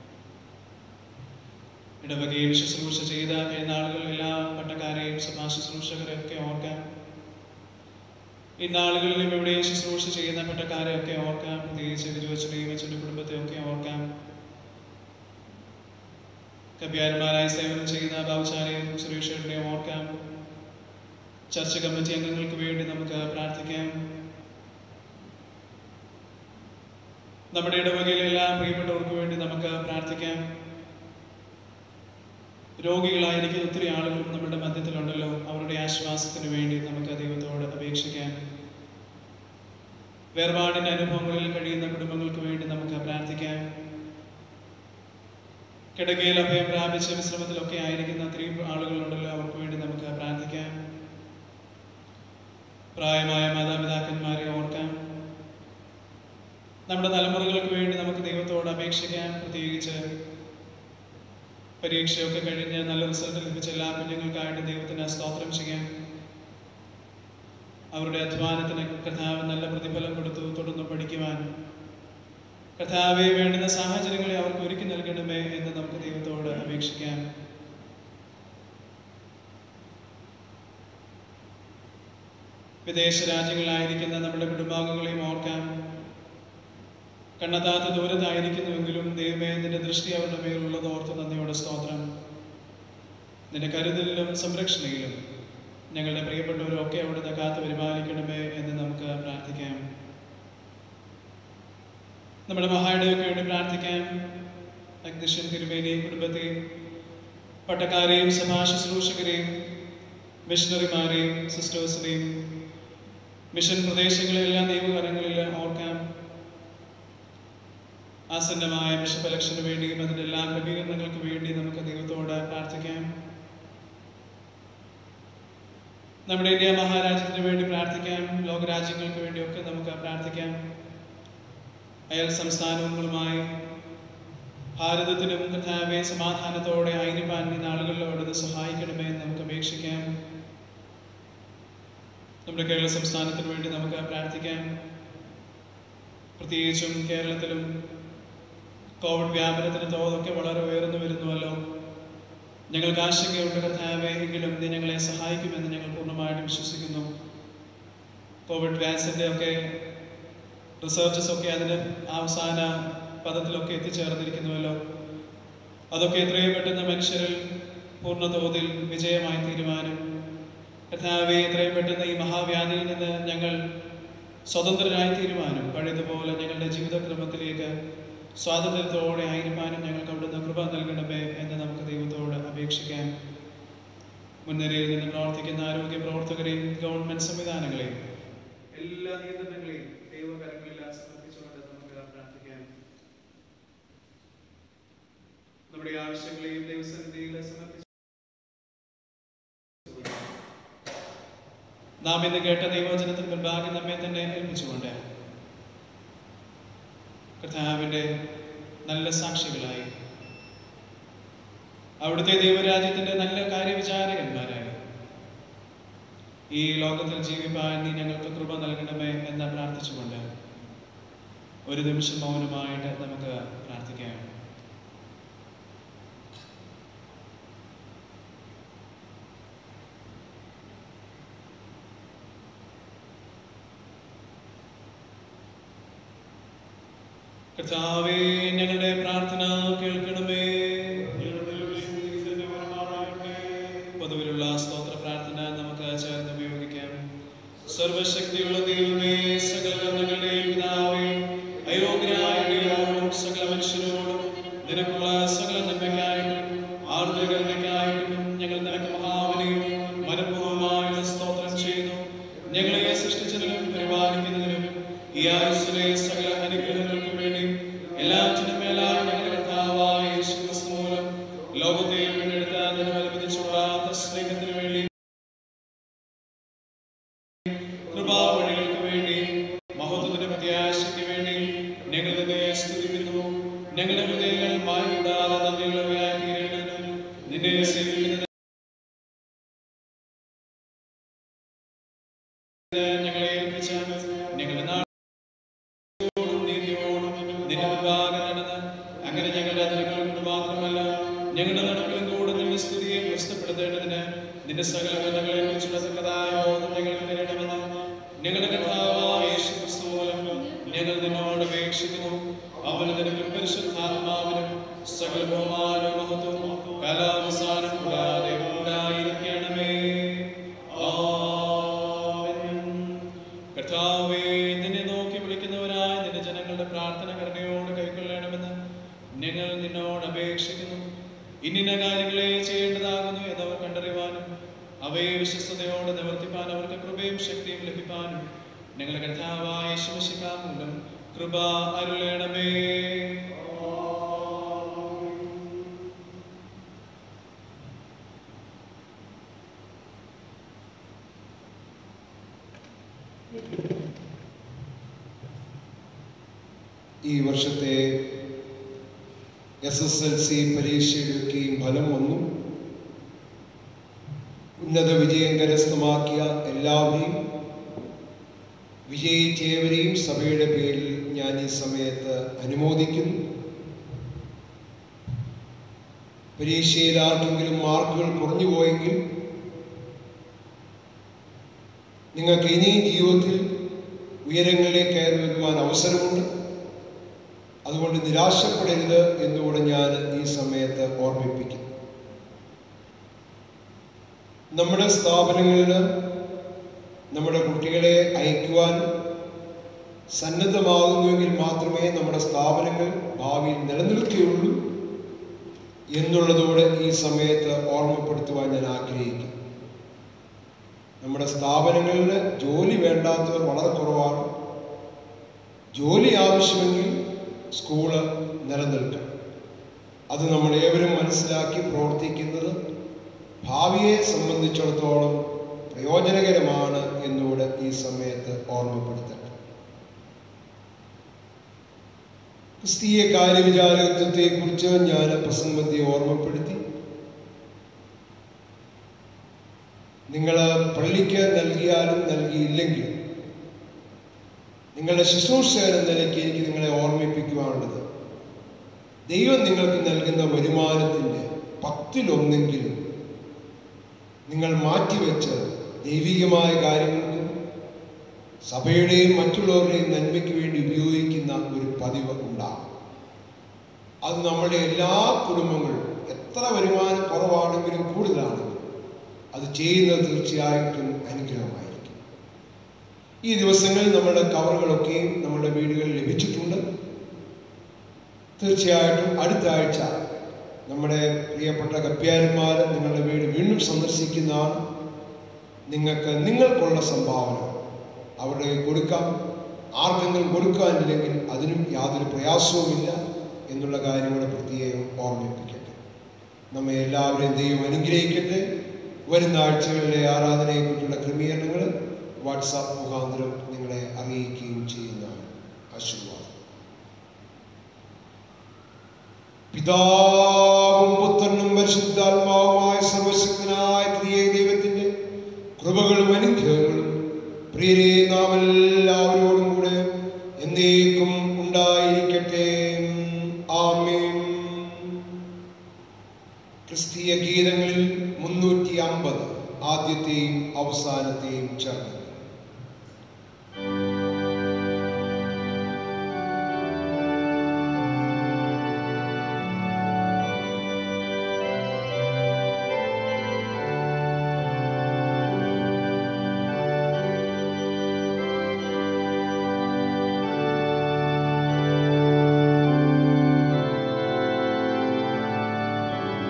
ഇടവകയിൽ ശുശ്രൂഷ ചെയ്ത കഴിഞ്ഞ ആളുകളിൽ എല്ലാ പട്ടക്കാരെയും സഭാ ശുശ്രൂഷകരെയും ഒക്കെ ഓർക്കാം ഈ നാളുകളിലും എവിടെയും ശുശ്രൂഷ ചെയ്യുന്ന പട്ടക്കാരെ ഒക്കെ ഓർക്കാം പ്രത്യേകിച്ച് ബിജുവച്ചനെയും അച്ഛൻ്റെ കുടുംബത്തെ ഒക്കെ ഓർക്കാം കബ്യാന്മാരായി സേവനം ചെയ്യുന്ന ബാബുചാനെയും സുരേഷേട്ടനെയും ഓർക്കാം ചർച്ച കമ്മിറ്റി അംഗങ്ങൾക്ക് വേണ്ടി നമുക്ക് പ്രാർത്ഥിക്കാം നമ്മുടെ ഇടവകയിലെ എല്ലാ പ്രിയപ്പെട്ടവർക്ക് വേണ്ടി നമുക്ക് പ്രാർത്ഥിക്കാം രോഗികളായിരിക്കുന്ന ഒത്തിരി ആളുകളും നമ്മുടെ മധ്യത്തിലുണ്ടല്ലോ അവരുടെ ആശ്വാസത്തിന് വേണ്ടി നമുക്ക് ദൈവത്തോട് അപേക്ഷിക്കാം വേർപാടിന്റെ അനുഭവങ്ങളിൽ കഴിയുന്ന കുടുംബങ്ങൾക്ക് വേണ്ടി നമുക്ക് പ്രാർത്ഥിക്കാം കിടക്കയിൽ അഭയം പ്രാപിച്ച വിശ്രമത്തിലൊക്കെ ആയിരിക്കുന്ന ഒത്തിരി ആളുകളുണ്ടല്ലോ അവർക്ക് വേണ്ടി നമുക്ക് പ്രാർത്ഥിക്കാം പ്രായമായ മാതാപിതാക്കന്മാർ നമ്മുടെ തലമുറകൾക്ക് വേണ്ടി നമുക്ക് ദൈവത്തോട് അപേക്ഷിക്കാം പ്രത്യേകിച്ച് പരീക്ഷയൊക്കെ കഴിഞ്ഞ് നല്ല റിസൾട്ട് ലഭിച്ച എല്ലാ കുഞ്ഞുങ്ങൾക്കായിട്ട് ദൈവത്തിന് സ്തോത്രം ചെയ്യാം അവരുടെ അധ്വാനത്തിന് കർത്താവ് നല്ല പ്രതിഫലം കൊടുത്തു തുടർന്ന് പഠിക്കുവാൻ കർത്താവെ വേണ്ടുന്ന സാഹചര്യങ്ങളെ അവർക്ക് ഒരുക്കി നൽകണമേ എന്ന് നമുക്ക് ദൈവത്തോട് അപേക്ഷിക്കാം വിദേശ രാജ്യങ്ങളിലായിരിക്കുന്ന നമ്മുടെ കുടുംബാംഗങ്ങളെയും ഓർക്കാം കണ്ണെത്താത്ത ദൂരത്തായിരിക്കുന്നുവെങ്കിലും ദൈവമേ നിന്റെ ദൃഷ്ടി അവരുടെ മേലുള്ളത് ഓർത്ത് നന്ദിയോടെ സ്തോത്രം നിന്റെ കരുതലിലും സംരക്ഷണയിലും ഞങ്ങളുടെ പ്രിയപ്പെട്ടവരൊക്കെ അവിടുന്ന് കാത്തു പരിപാലിക്കണമേ എന്ന് നമുക്ക് പ്രാർത്ഥിക്കാം നമ്മുടെ മഹായിടയ്ക്ക് വേണ്ടി പ്രാർത്ഥിക്കാം അഗ്നിഷൻ തിരുമേനിയും കുടുംബത്തെയും പട്ടക്കാരെയും സഭാ ശുശ്രൂഷകരെയും മിഷണറിമാരെയും സിസ്റ്റേഴ്സിനെയും മിഷൻ പ്രദേശങ്ങളെല്ലാം ദൈവകരങ്ങളിൽ ഓർക്കാം ആസന്നമായ ബിഷപ്പ് വേണ്ടിയും അതിൻ്റെ എല്ലാ ക്രമീകരണങ്ങൾക്ക് വേണ്ടി നമുക്ക് ദൈവത്തോട് പ്രാർത്ഥിക്കാം നമ്മുടെ ഇന്ത്യ മഹാരാജ്യത്തിന് വേണ്ടി പ്രാർത്ഥിക്കാം ലോകരാജ്യങ്ങൾക്ക് വേണ്ടിയൊക്കെ നമുക്ക് പ്രാർത്ഥിക്കാം അയൽ സംസ്ഥാനങ്ങളുമായി ഭാരതത്തിനും കഥാവെ സമാധാനത്തോടെ ആയിരിക്കാൻ ഈ നാളുകളിൽ അവിടുന്ന് സഹായിക്കണമേ എന്ന് നമുക്ക് അപേക്ഷിക്കാം നമ്മുടെ കേരള സംസ്ഥാനത്തിന് വേണ്ടി നമുക്ക് പ്രാർത്ഥിക്കാം പ്രത്യേകിച്ചും കേരളത്തിലും കോവിഡ് വ്യാപനത്തിന് തോതൊക്കെ വളരെ ഉയർന്നു വരുന്നുവല്ലോ ഞങ്ങൾക്ക് ആശങ്കയുണ്ട് കർത്താവെ എങ്കിലും നീ ഞങ്ങളെ സഹായിക്കുമെന്ന് ഞങ്ങൾ പൂർണ്ണമായിട്ടും വിശ്വസിക്കുന്നു കോവിഡ് വാക്സിൻ്റെ ഒക്കെ റിസർച്ചസ് ഒക്കെ അതിന് അവസാന പദത്തിലൊക്കെ എത്തിച്ചേർന്നിരിക്കുന്നുവല്ലോ അതൊക്കെ എത്രയും പെട്ടെന്ന് മനുഷ്യരിൽ പൂർണ്ണ തോതിൽ വിജയമായി തീരുമാനം കർത്താവെ എത്രയും പെട്ടെന്ന് ഈ മഹാവ്യാധിയിൽ നിന്ന് ഞങ്ങൾ സ്വതന്ത്രരായി തീരുമാനം പഴയതുപോലെ ഞങ്ങളുടെ ജീവിതക്രമത്തിലേക്ക് സ്വാതന്ത്ര്യത്തോടെ ആയിരിക്കാനും ഞങ്ങൾക്ക് അവിടുന്ന് കൃപ നൽകണമേ എന്ന് നമുക്ക് ദൈവത്തോട് അപേക്ഷിക്കാം മുൻനിരയിൽ നിന്ന് പ്രവർത്തിക്കുന്ന ആരോഗ്യ പ്രവർത്തകരെയും ഗവൺമെന്റ് സംവിധാനങ്ങളെയും എല്ലാ നിയന്ത്രണങ്ങളെയും ദൈവകരങ്ങളിൽ സമർപ്പിച്ചുകൊണ്ട് നമുക്ക് പ്രാർത്ഥിക്കാം നമ്മുടെ ആവശ്യങ്ങളെയും ദൈവസന്നിധിയിൽ സമർപ്പിച്ചു നാം ഇന്ന് കേട്ട ദൈവവചനത്തിന് മുൻപാകെ നമ്മെ തന്നെ ഏൽപ്പിച്ചുകൊണ്ട് കർത്താവിൻ്റെ നല്ല സാക്ഷികളായി അവിടുത്തെ ദൈവരാജ്യത്തിൻ്റെ നല്ല കാര്യവിചാരകന്മാരായി ഈ ലോകത്തിൽ ജീവിപ്പാൻ നീ ഞങ്ങൾക്ക് കൃപ നൽകണമേ എന്ന് പ്രാർത്ഥിച്ചുകൊണ്ട് ഒരു നിമിഷം മൗനമായിട്ട് നമുക്ക് പ്രാർത്ഥിക്കാം കർത്താവേ ഞങ്ങളുടെ പ്രാർത്ഥന കേൾക്കണമേ പൊതുവിലുള്ള സ്തോത്ര പ്രാർത്ഥന നമുക്ക് ചേർന്ന് ഉപയോഗിക്കാം സർവശക്തിയുള്ള ദൈവമേ സകല കർണങ്ങളുടെയും പിതാവേ അയോഗ്യനായ ദൈവത്തോടും സകല മനുഷ്യരോടും നിനക്കുള്ള സകല നന്മയ്ക്കായിട്ടും ആർദ്രകരണയ്ക്കായിട്ടും ഞങ്ങൾ നിനക്ക് മഹാവനെയും മനഃപൂർവ്വമായുള്ള സ്തോത്രം ചെയ്യുന്നു ഞങ്ങളെ സൃഷ്ടിച്ചതിനും പരിപാലിക്കുന്നതിനും ഈ ആയുസ്സിലെ സകല അനുഗ്രഹങ്ങൾക്കും വേണ്ടി എല്ലാ ജനമേലായ ഞങ്ങളുടെ കർത്താവായ യേശു ക്രിസ്തു മൂലം ലോകത്തെ വീണ്ടെടുത്ത നിലവലപിച്ചുള്ള സ്നേഹത്തിന് വേണ്ടി കൃപാവഴികൾക്ക് വേണ്ടി മഹത്വത്തിന്റെ പ്രത്യാശയ്ക്ക് വേണ്ടി ഞങ്ങൾ നിന്നെ സ്തുതിക്കുന്നു ഞങ്ങളുടെ ഹൃദയങ്ങൾ മായൂടാതെ നന്ദിയുള്ളവയായി തീരേണ്ടതിനും നിന്നെ സേവിക്കുന്നതിന് ഞങ്ങളെ ഏൽപ്പിച്ച ഞങ്ങളുടെ നാടോടും നീതിയോടും നിന്റെ മുൻപാകെ നടന്ന് അങ്ങനെ ഞങ്ങളുടെ അതിരങ്ങൾ കൊണ്ട് മാത്രമല്ല ഞങ്ങളുടെ നടപ്പിലും കൂടെ നിന്റെ സ്തുതിയെ പ്രശ്നപ്പെടുത്തേണ്ടതിന് നിന്റെ സകല ബന്ധങ്ങളെ കുറിച്ചുള്ള സകലതായ ബോധം ഞങ്ങൾക്ക് തരണമെന്ന് ഞങ്ങളുടെ കഥാവായ യേശു ക്രിസ്തു മൂലം ഞങ്ങൾ നിന്നോട് അപേക്ഷിക്കുന്നു അവന് നിനക്ക് പരിശുദ്ധാത്മാവിനും സകല ബഹുമാനവും മഹത്വവും കാലാവസാനം കൂടാതെ ഉണ്ടായിരിക്കണമേ ആമേൻ. കർത്താവേ നിന്നെ നോക്കി വിളിക്കുന്നവരായ നിന്റെ ജനങ്ങളുടെ പ്രാർത്ഥന കരുണയോട് കൈക്കൊള്ളണമെന്ന് ഞങ്ങൾ നിന്നോട് അപേക്ഷിക്കുന്നു ഇന്നിന്ന കാര്യങ്ങളെ ചെയ്യേണ്ടതാകുന്നു എന്നവർ കണ്ടറിയുവാനും അവയെ വിശ്വസ്തയോടെ നിവർത്തിപ്പാൻ അവർക്ക് കൃപയും ശക്തിയും ലഭിക്കാനും ഞങ്ങളുടെ കർത്താവായ ശിവശിക്കാ മൂലം കൃപ അരുളേണമേ ഈ വർഷത്തെ എസ് എസ് എൽ സി പരീക്ഷയുടെയൊക്കെയും ഫലം വന്നു ഉന്നത വിജയം കരസ്ഥമാക്കിയ എല്ലാവരെയും വിജയിച്ചവരെയും സഭയുടെ പേരിൽ ഞാൻ ഈ സമയത്ത് അനുമോദിക്കുന്നു പരീക്ഷയിൽ ആർക്കെങ്കിലും മാർക്കുകൾ കുറഞ്ഞു പോയെങ്കിൽ നിങ്ങൾക്ക് ഇനിയും ജീവിതത്തിൽ ഉയരങ്ങളിലേക്ക് കയറി വരുവാൻ അവസരമുണ്ട് അതുകൊണ്ട് നിരാശപ്പെടരുത് എന്നുകൂടെ ഞാൻ ഈ സമയത്ത് ഓർമ്മിപ്പിക്കുന്നു നമ്മുടെ സ്ഥാപനങ്ങളിൽ നമ്മുടെ കുട്ടികളെ അയക്കുവാൻ സന്നദ്ധമാകുന്നുവെങ്കിൽ മാത്രമേ നമ്മുടെ സ്ഥാപനങ്ങൾ ഭാവിയിൽ നിലനിൽക്കുകയുള്ളൂ എന്നുള്ളതോടെ ഈ സമയത്ത് ഓർമ്മപ്പെടുത്തുവാൻ ഞാൻ ആഗ്രഹിക്കുന്നു നമ്മുടെ സ്ഥാപനങ്ങളിൽ ജോലി വേണ്ടാത്തവർ വളരെ കുറവാണ് ജോലി ആവശ്യമെങ്കിൽ സ്കൂള് നിലനിൽക്കണം അത് നമ്മൾ ഏവരും മനസ്സിലാക്കി പ്രവർത്തിക്കുന്നത് ഭാവിയെ സംബന്ധിച്ചിടത്തോളം പ്രയോജനകരമാണ് എന്നൂടെ ഈ സമയത്ത് ഓർമ്മപ്പെടുത്തട്ടെ ക്രിസ്തീയ കാര്യവിചാരകത്വത്തെക്കുറിച്ച് ഞാൻ പ്രസംഗത്തെ ഓർമ്മപ്പെടുത്തി നിങ്ങൾ പള്ളിക്ക് നൽകിയാലും നൽകിയില്ലെങ്കിലും നിങ്ങളുടെ ശുശ്രൂഷകൻ എന്ന നിലയ്ക്ക് എനിക്ക് നിങ്ങളെ ഓർമ്മിപ്പിക്കുവാനുള്ളത് ദൈവം നിങ്ങൾക്ക് നൽകുന്ന വരുമാനത്തിൻ്റെ പത്തിലൊന്നെങ്കിലും നിങ്ങൾ മാറ്റിവെച്ച് ദൈവികമായ കാര്യങ്ങൾക്കും സഭയുടെയും മറ്റുള്ളവരുടെയും നന്മയ്ക്ക് വേണ്ടി ഉപയോഗിക്കുന്ന ഒരു പതിവ് ഉണ്ടാകും അത് നമ്മുടെ എല്ലാ കുടുംബങ്ങളും എത്ര വരുമാനം കുറവാണെങ്കിലും കൂടുതലാണെങ്കിലും അത് ചെയ്യുന്നത് തീർച്ചയായിട്ടും അനുഗ്രഹമായിരിക്കും ഈ ദിവസങ്ങളിൽ നമ്മുടെ കവറുകളൊക്കെയും നമ്മുടെ വീടുകളിൽ ലഭിച്ചിട്ടുണ്ട് തീർച്ചയായിട്ടും അടുത്ത ആഴ്ച നമ്മുടെ പ്രിയപ്പെട്ട കപ്പ്യാരന്മാർ നിങ്ങളുടെ വീട് വീണ്ടും സന്ദർശിക്കുന്നതാണ് നിങ്ങൾക്ക് നിങ്ങൾക്കുള്ള സംഭാവന അവരുടെ കൊടുക്കാം ആർക്കെങ്കിലും കൊടുക്കാനില്ലെങ്കിൽ അതിനും യാതൊരു പ്രയാസവുമില്ല എന്നുള്ള കാര്യം കൂടെ പ്രത്യേകം ഓർമ്മിപ്പിക്കട്ടെ നമ്മെ എല്ലാവരെയും ദൈവം അനുഗ്രഹിക്കട്ടെ വരുന്ന ആഴ്ചകളിലെ ആരാധനയെക്കുറിച്ചുള്ള ക്രമീകരണങ്ങൾ വാട്സാപ്പ് മുഖാന്തരം നിങ്ങളെ അറിയിക്കുകയും ചെയ്യുന്നതാണ് ആശീർവാദം പിതാവും പുത്രനും പരിശുദ്ധാത്മാവുമായ സർവശക്തനായ പ്രിയ ദൈവത്തിന്റെ കൃപകളും അനുഗ്രഹങ്ങളും പ്രിയരെ നാം എല്ലാവരോടും കൂടെ എന്നേക്കും ഉണ്ടായിരിക്കട്ടെ ആമേൻ ക്രിസ്തീയ ഗീതങ്ങളിൽ മുന്നൂറ്റി അമ്പത് ആദ്യത്തെയും അവസാനത്തെയും ചേർന്ന്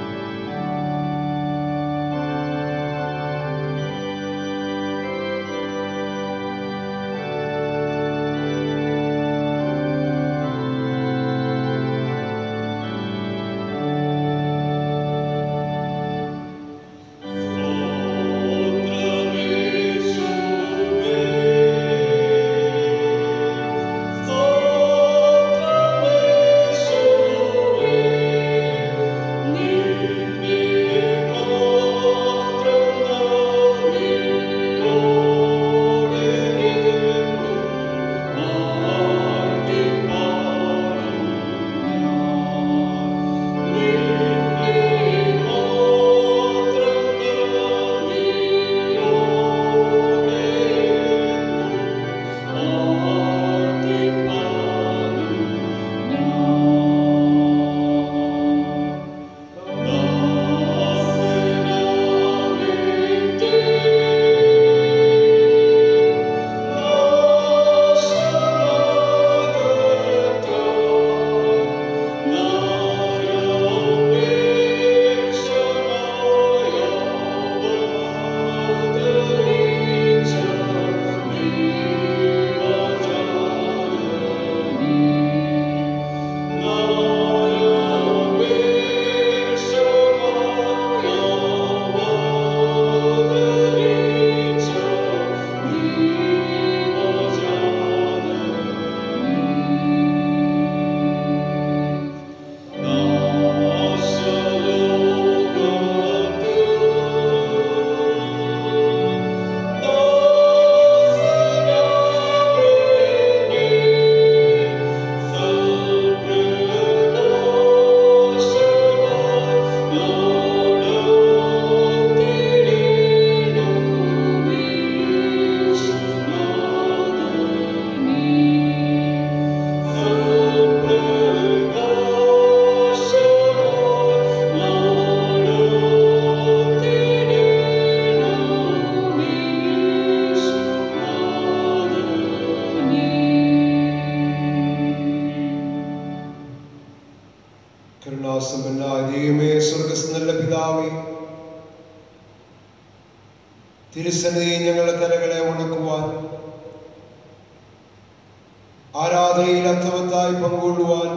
ും തിരുസന്നിധിയിൽ ഞങ്ങളുടെ തലകളെ ഉണക്കുവാൻ ആരാധനയിൽ അർത്ഥവത്തായി പങ്കുകൊള്ളുവാൻ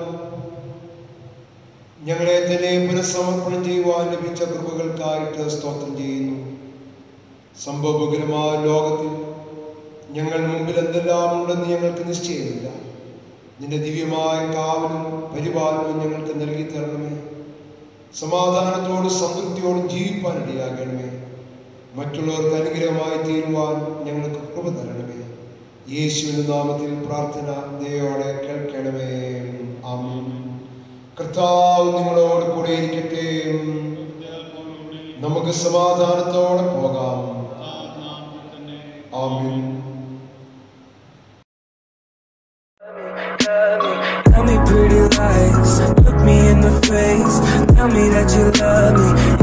ഞങ്ങളെ തന്നെ പുനഃസമർപ്പണം ചെയ്യുവാൻ ലഭിച്ച കൃപകൾക്കായിട്ട് സ്തോത്രം ചെയ്യുന്നു സംഭവബഹുലമായ ലോകത്തിൽ ഞങ്ങൾ മുമ്പിൽ എന്തെല്ലാം ഉണ്ടെന്ന് ഞങ്ങൾക്ക് നിശ്ചയമില്ല നിന്റെ ദിവ്യമായ കാവലും പരിപാലനവും ഞങ്ങൾക്ക് നൽകി തരണമേ സമാധാനത്തോടും സംതൃപ്തിയോടും ജീവിപ്പാൻ ഇടയാകണമേ മറ്റുള്ളവർക്ക് അനുഗ്രഹമായി തീരുവാൻ ഞങ്ങൾക്ക് കൃപ തരണമേ യേശുവിന്റെ നാമത്തിൽ പ്രാർത്ഥന ദയോടെ കേൾക്കണമേ ആമേൻ കർത്താവ് നിങ്ങളോട് കൂടെ ഇരിക്കട്ടെ നമുക്ക് സമാധാനത്തോടെ പോകാം ആമേൻ Tell me pretty lies, look me in the face. Tell me that you love me,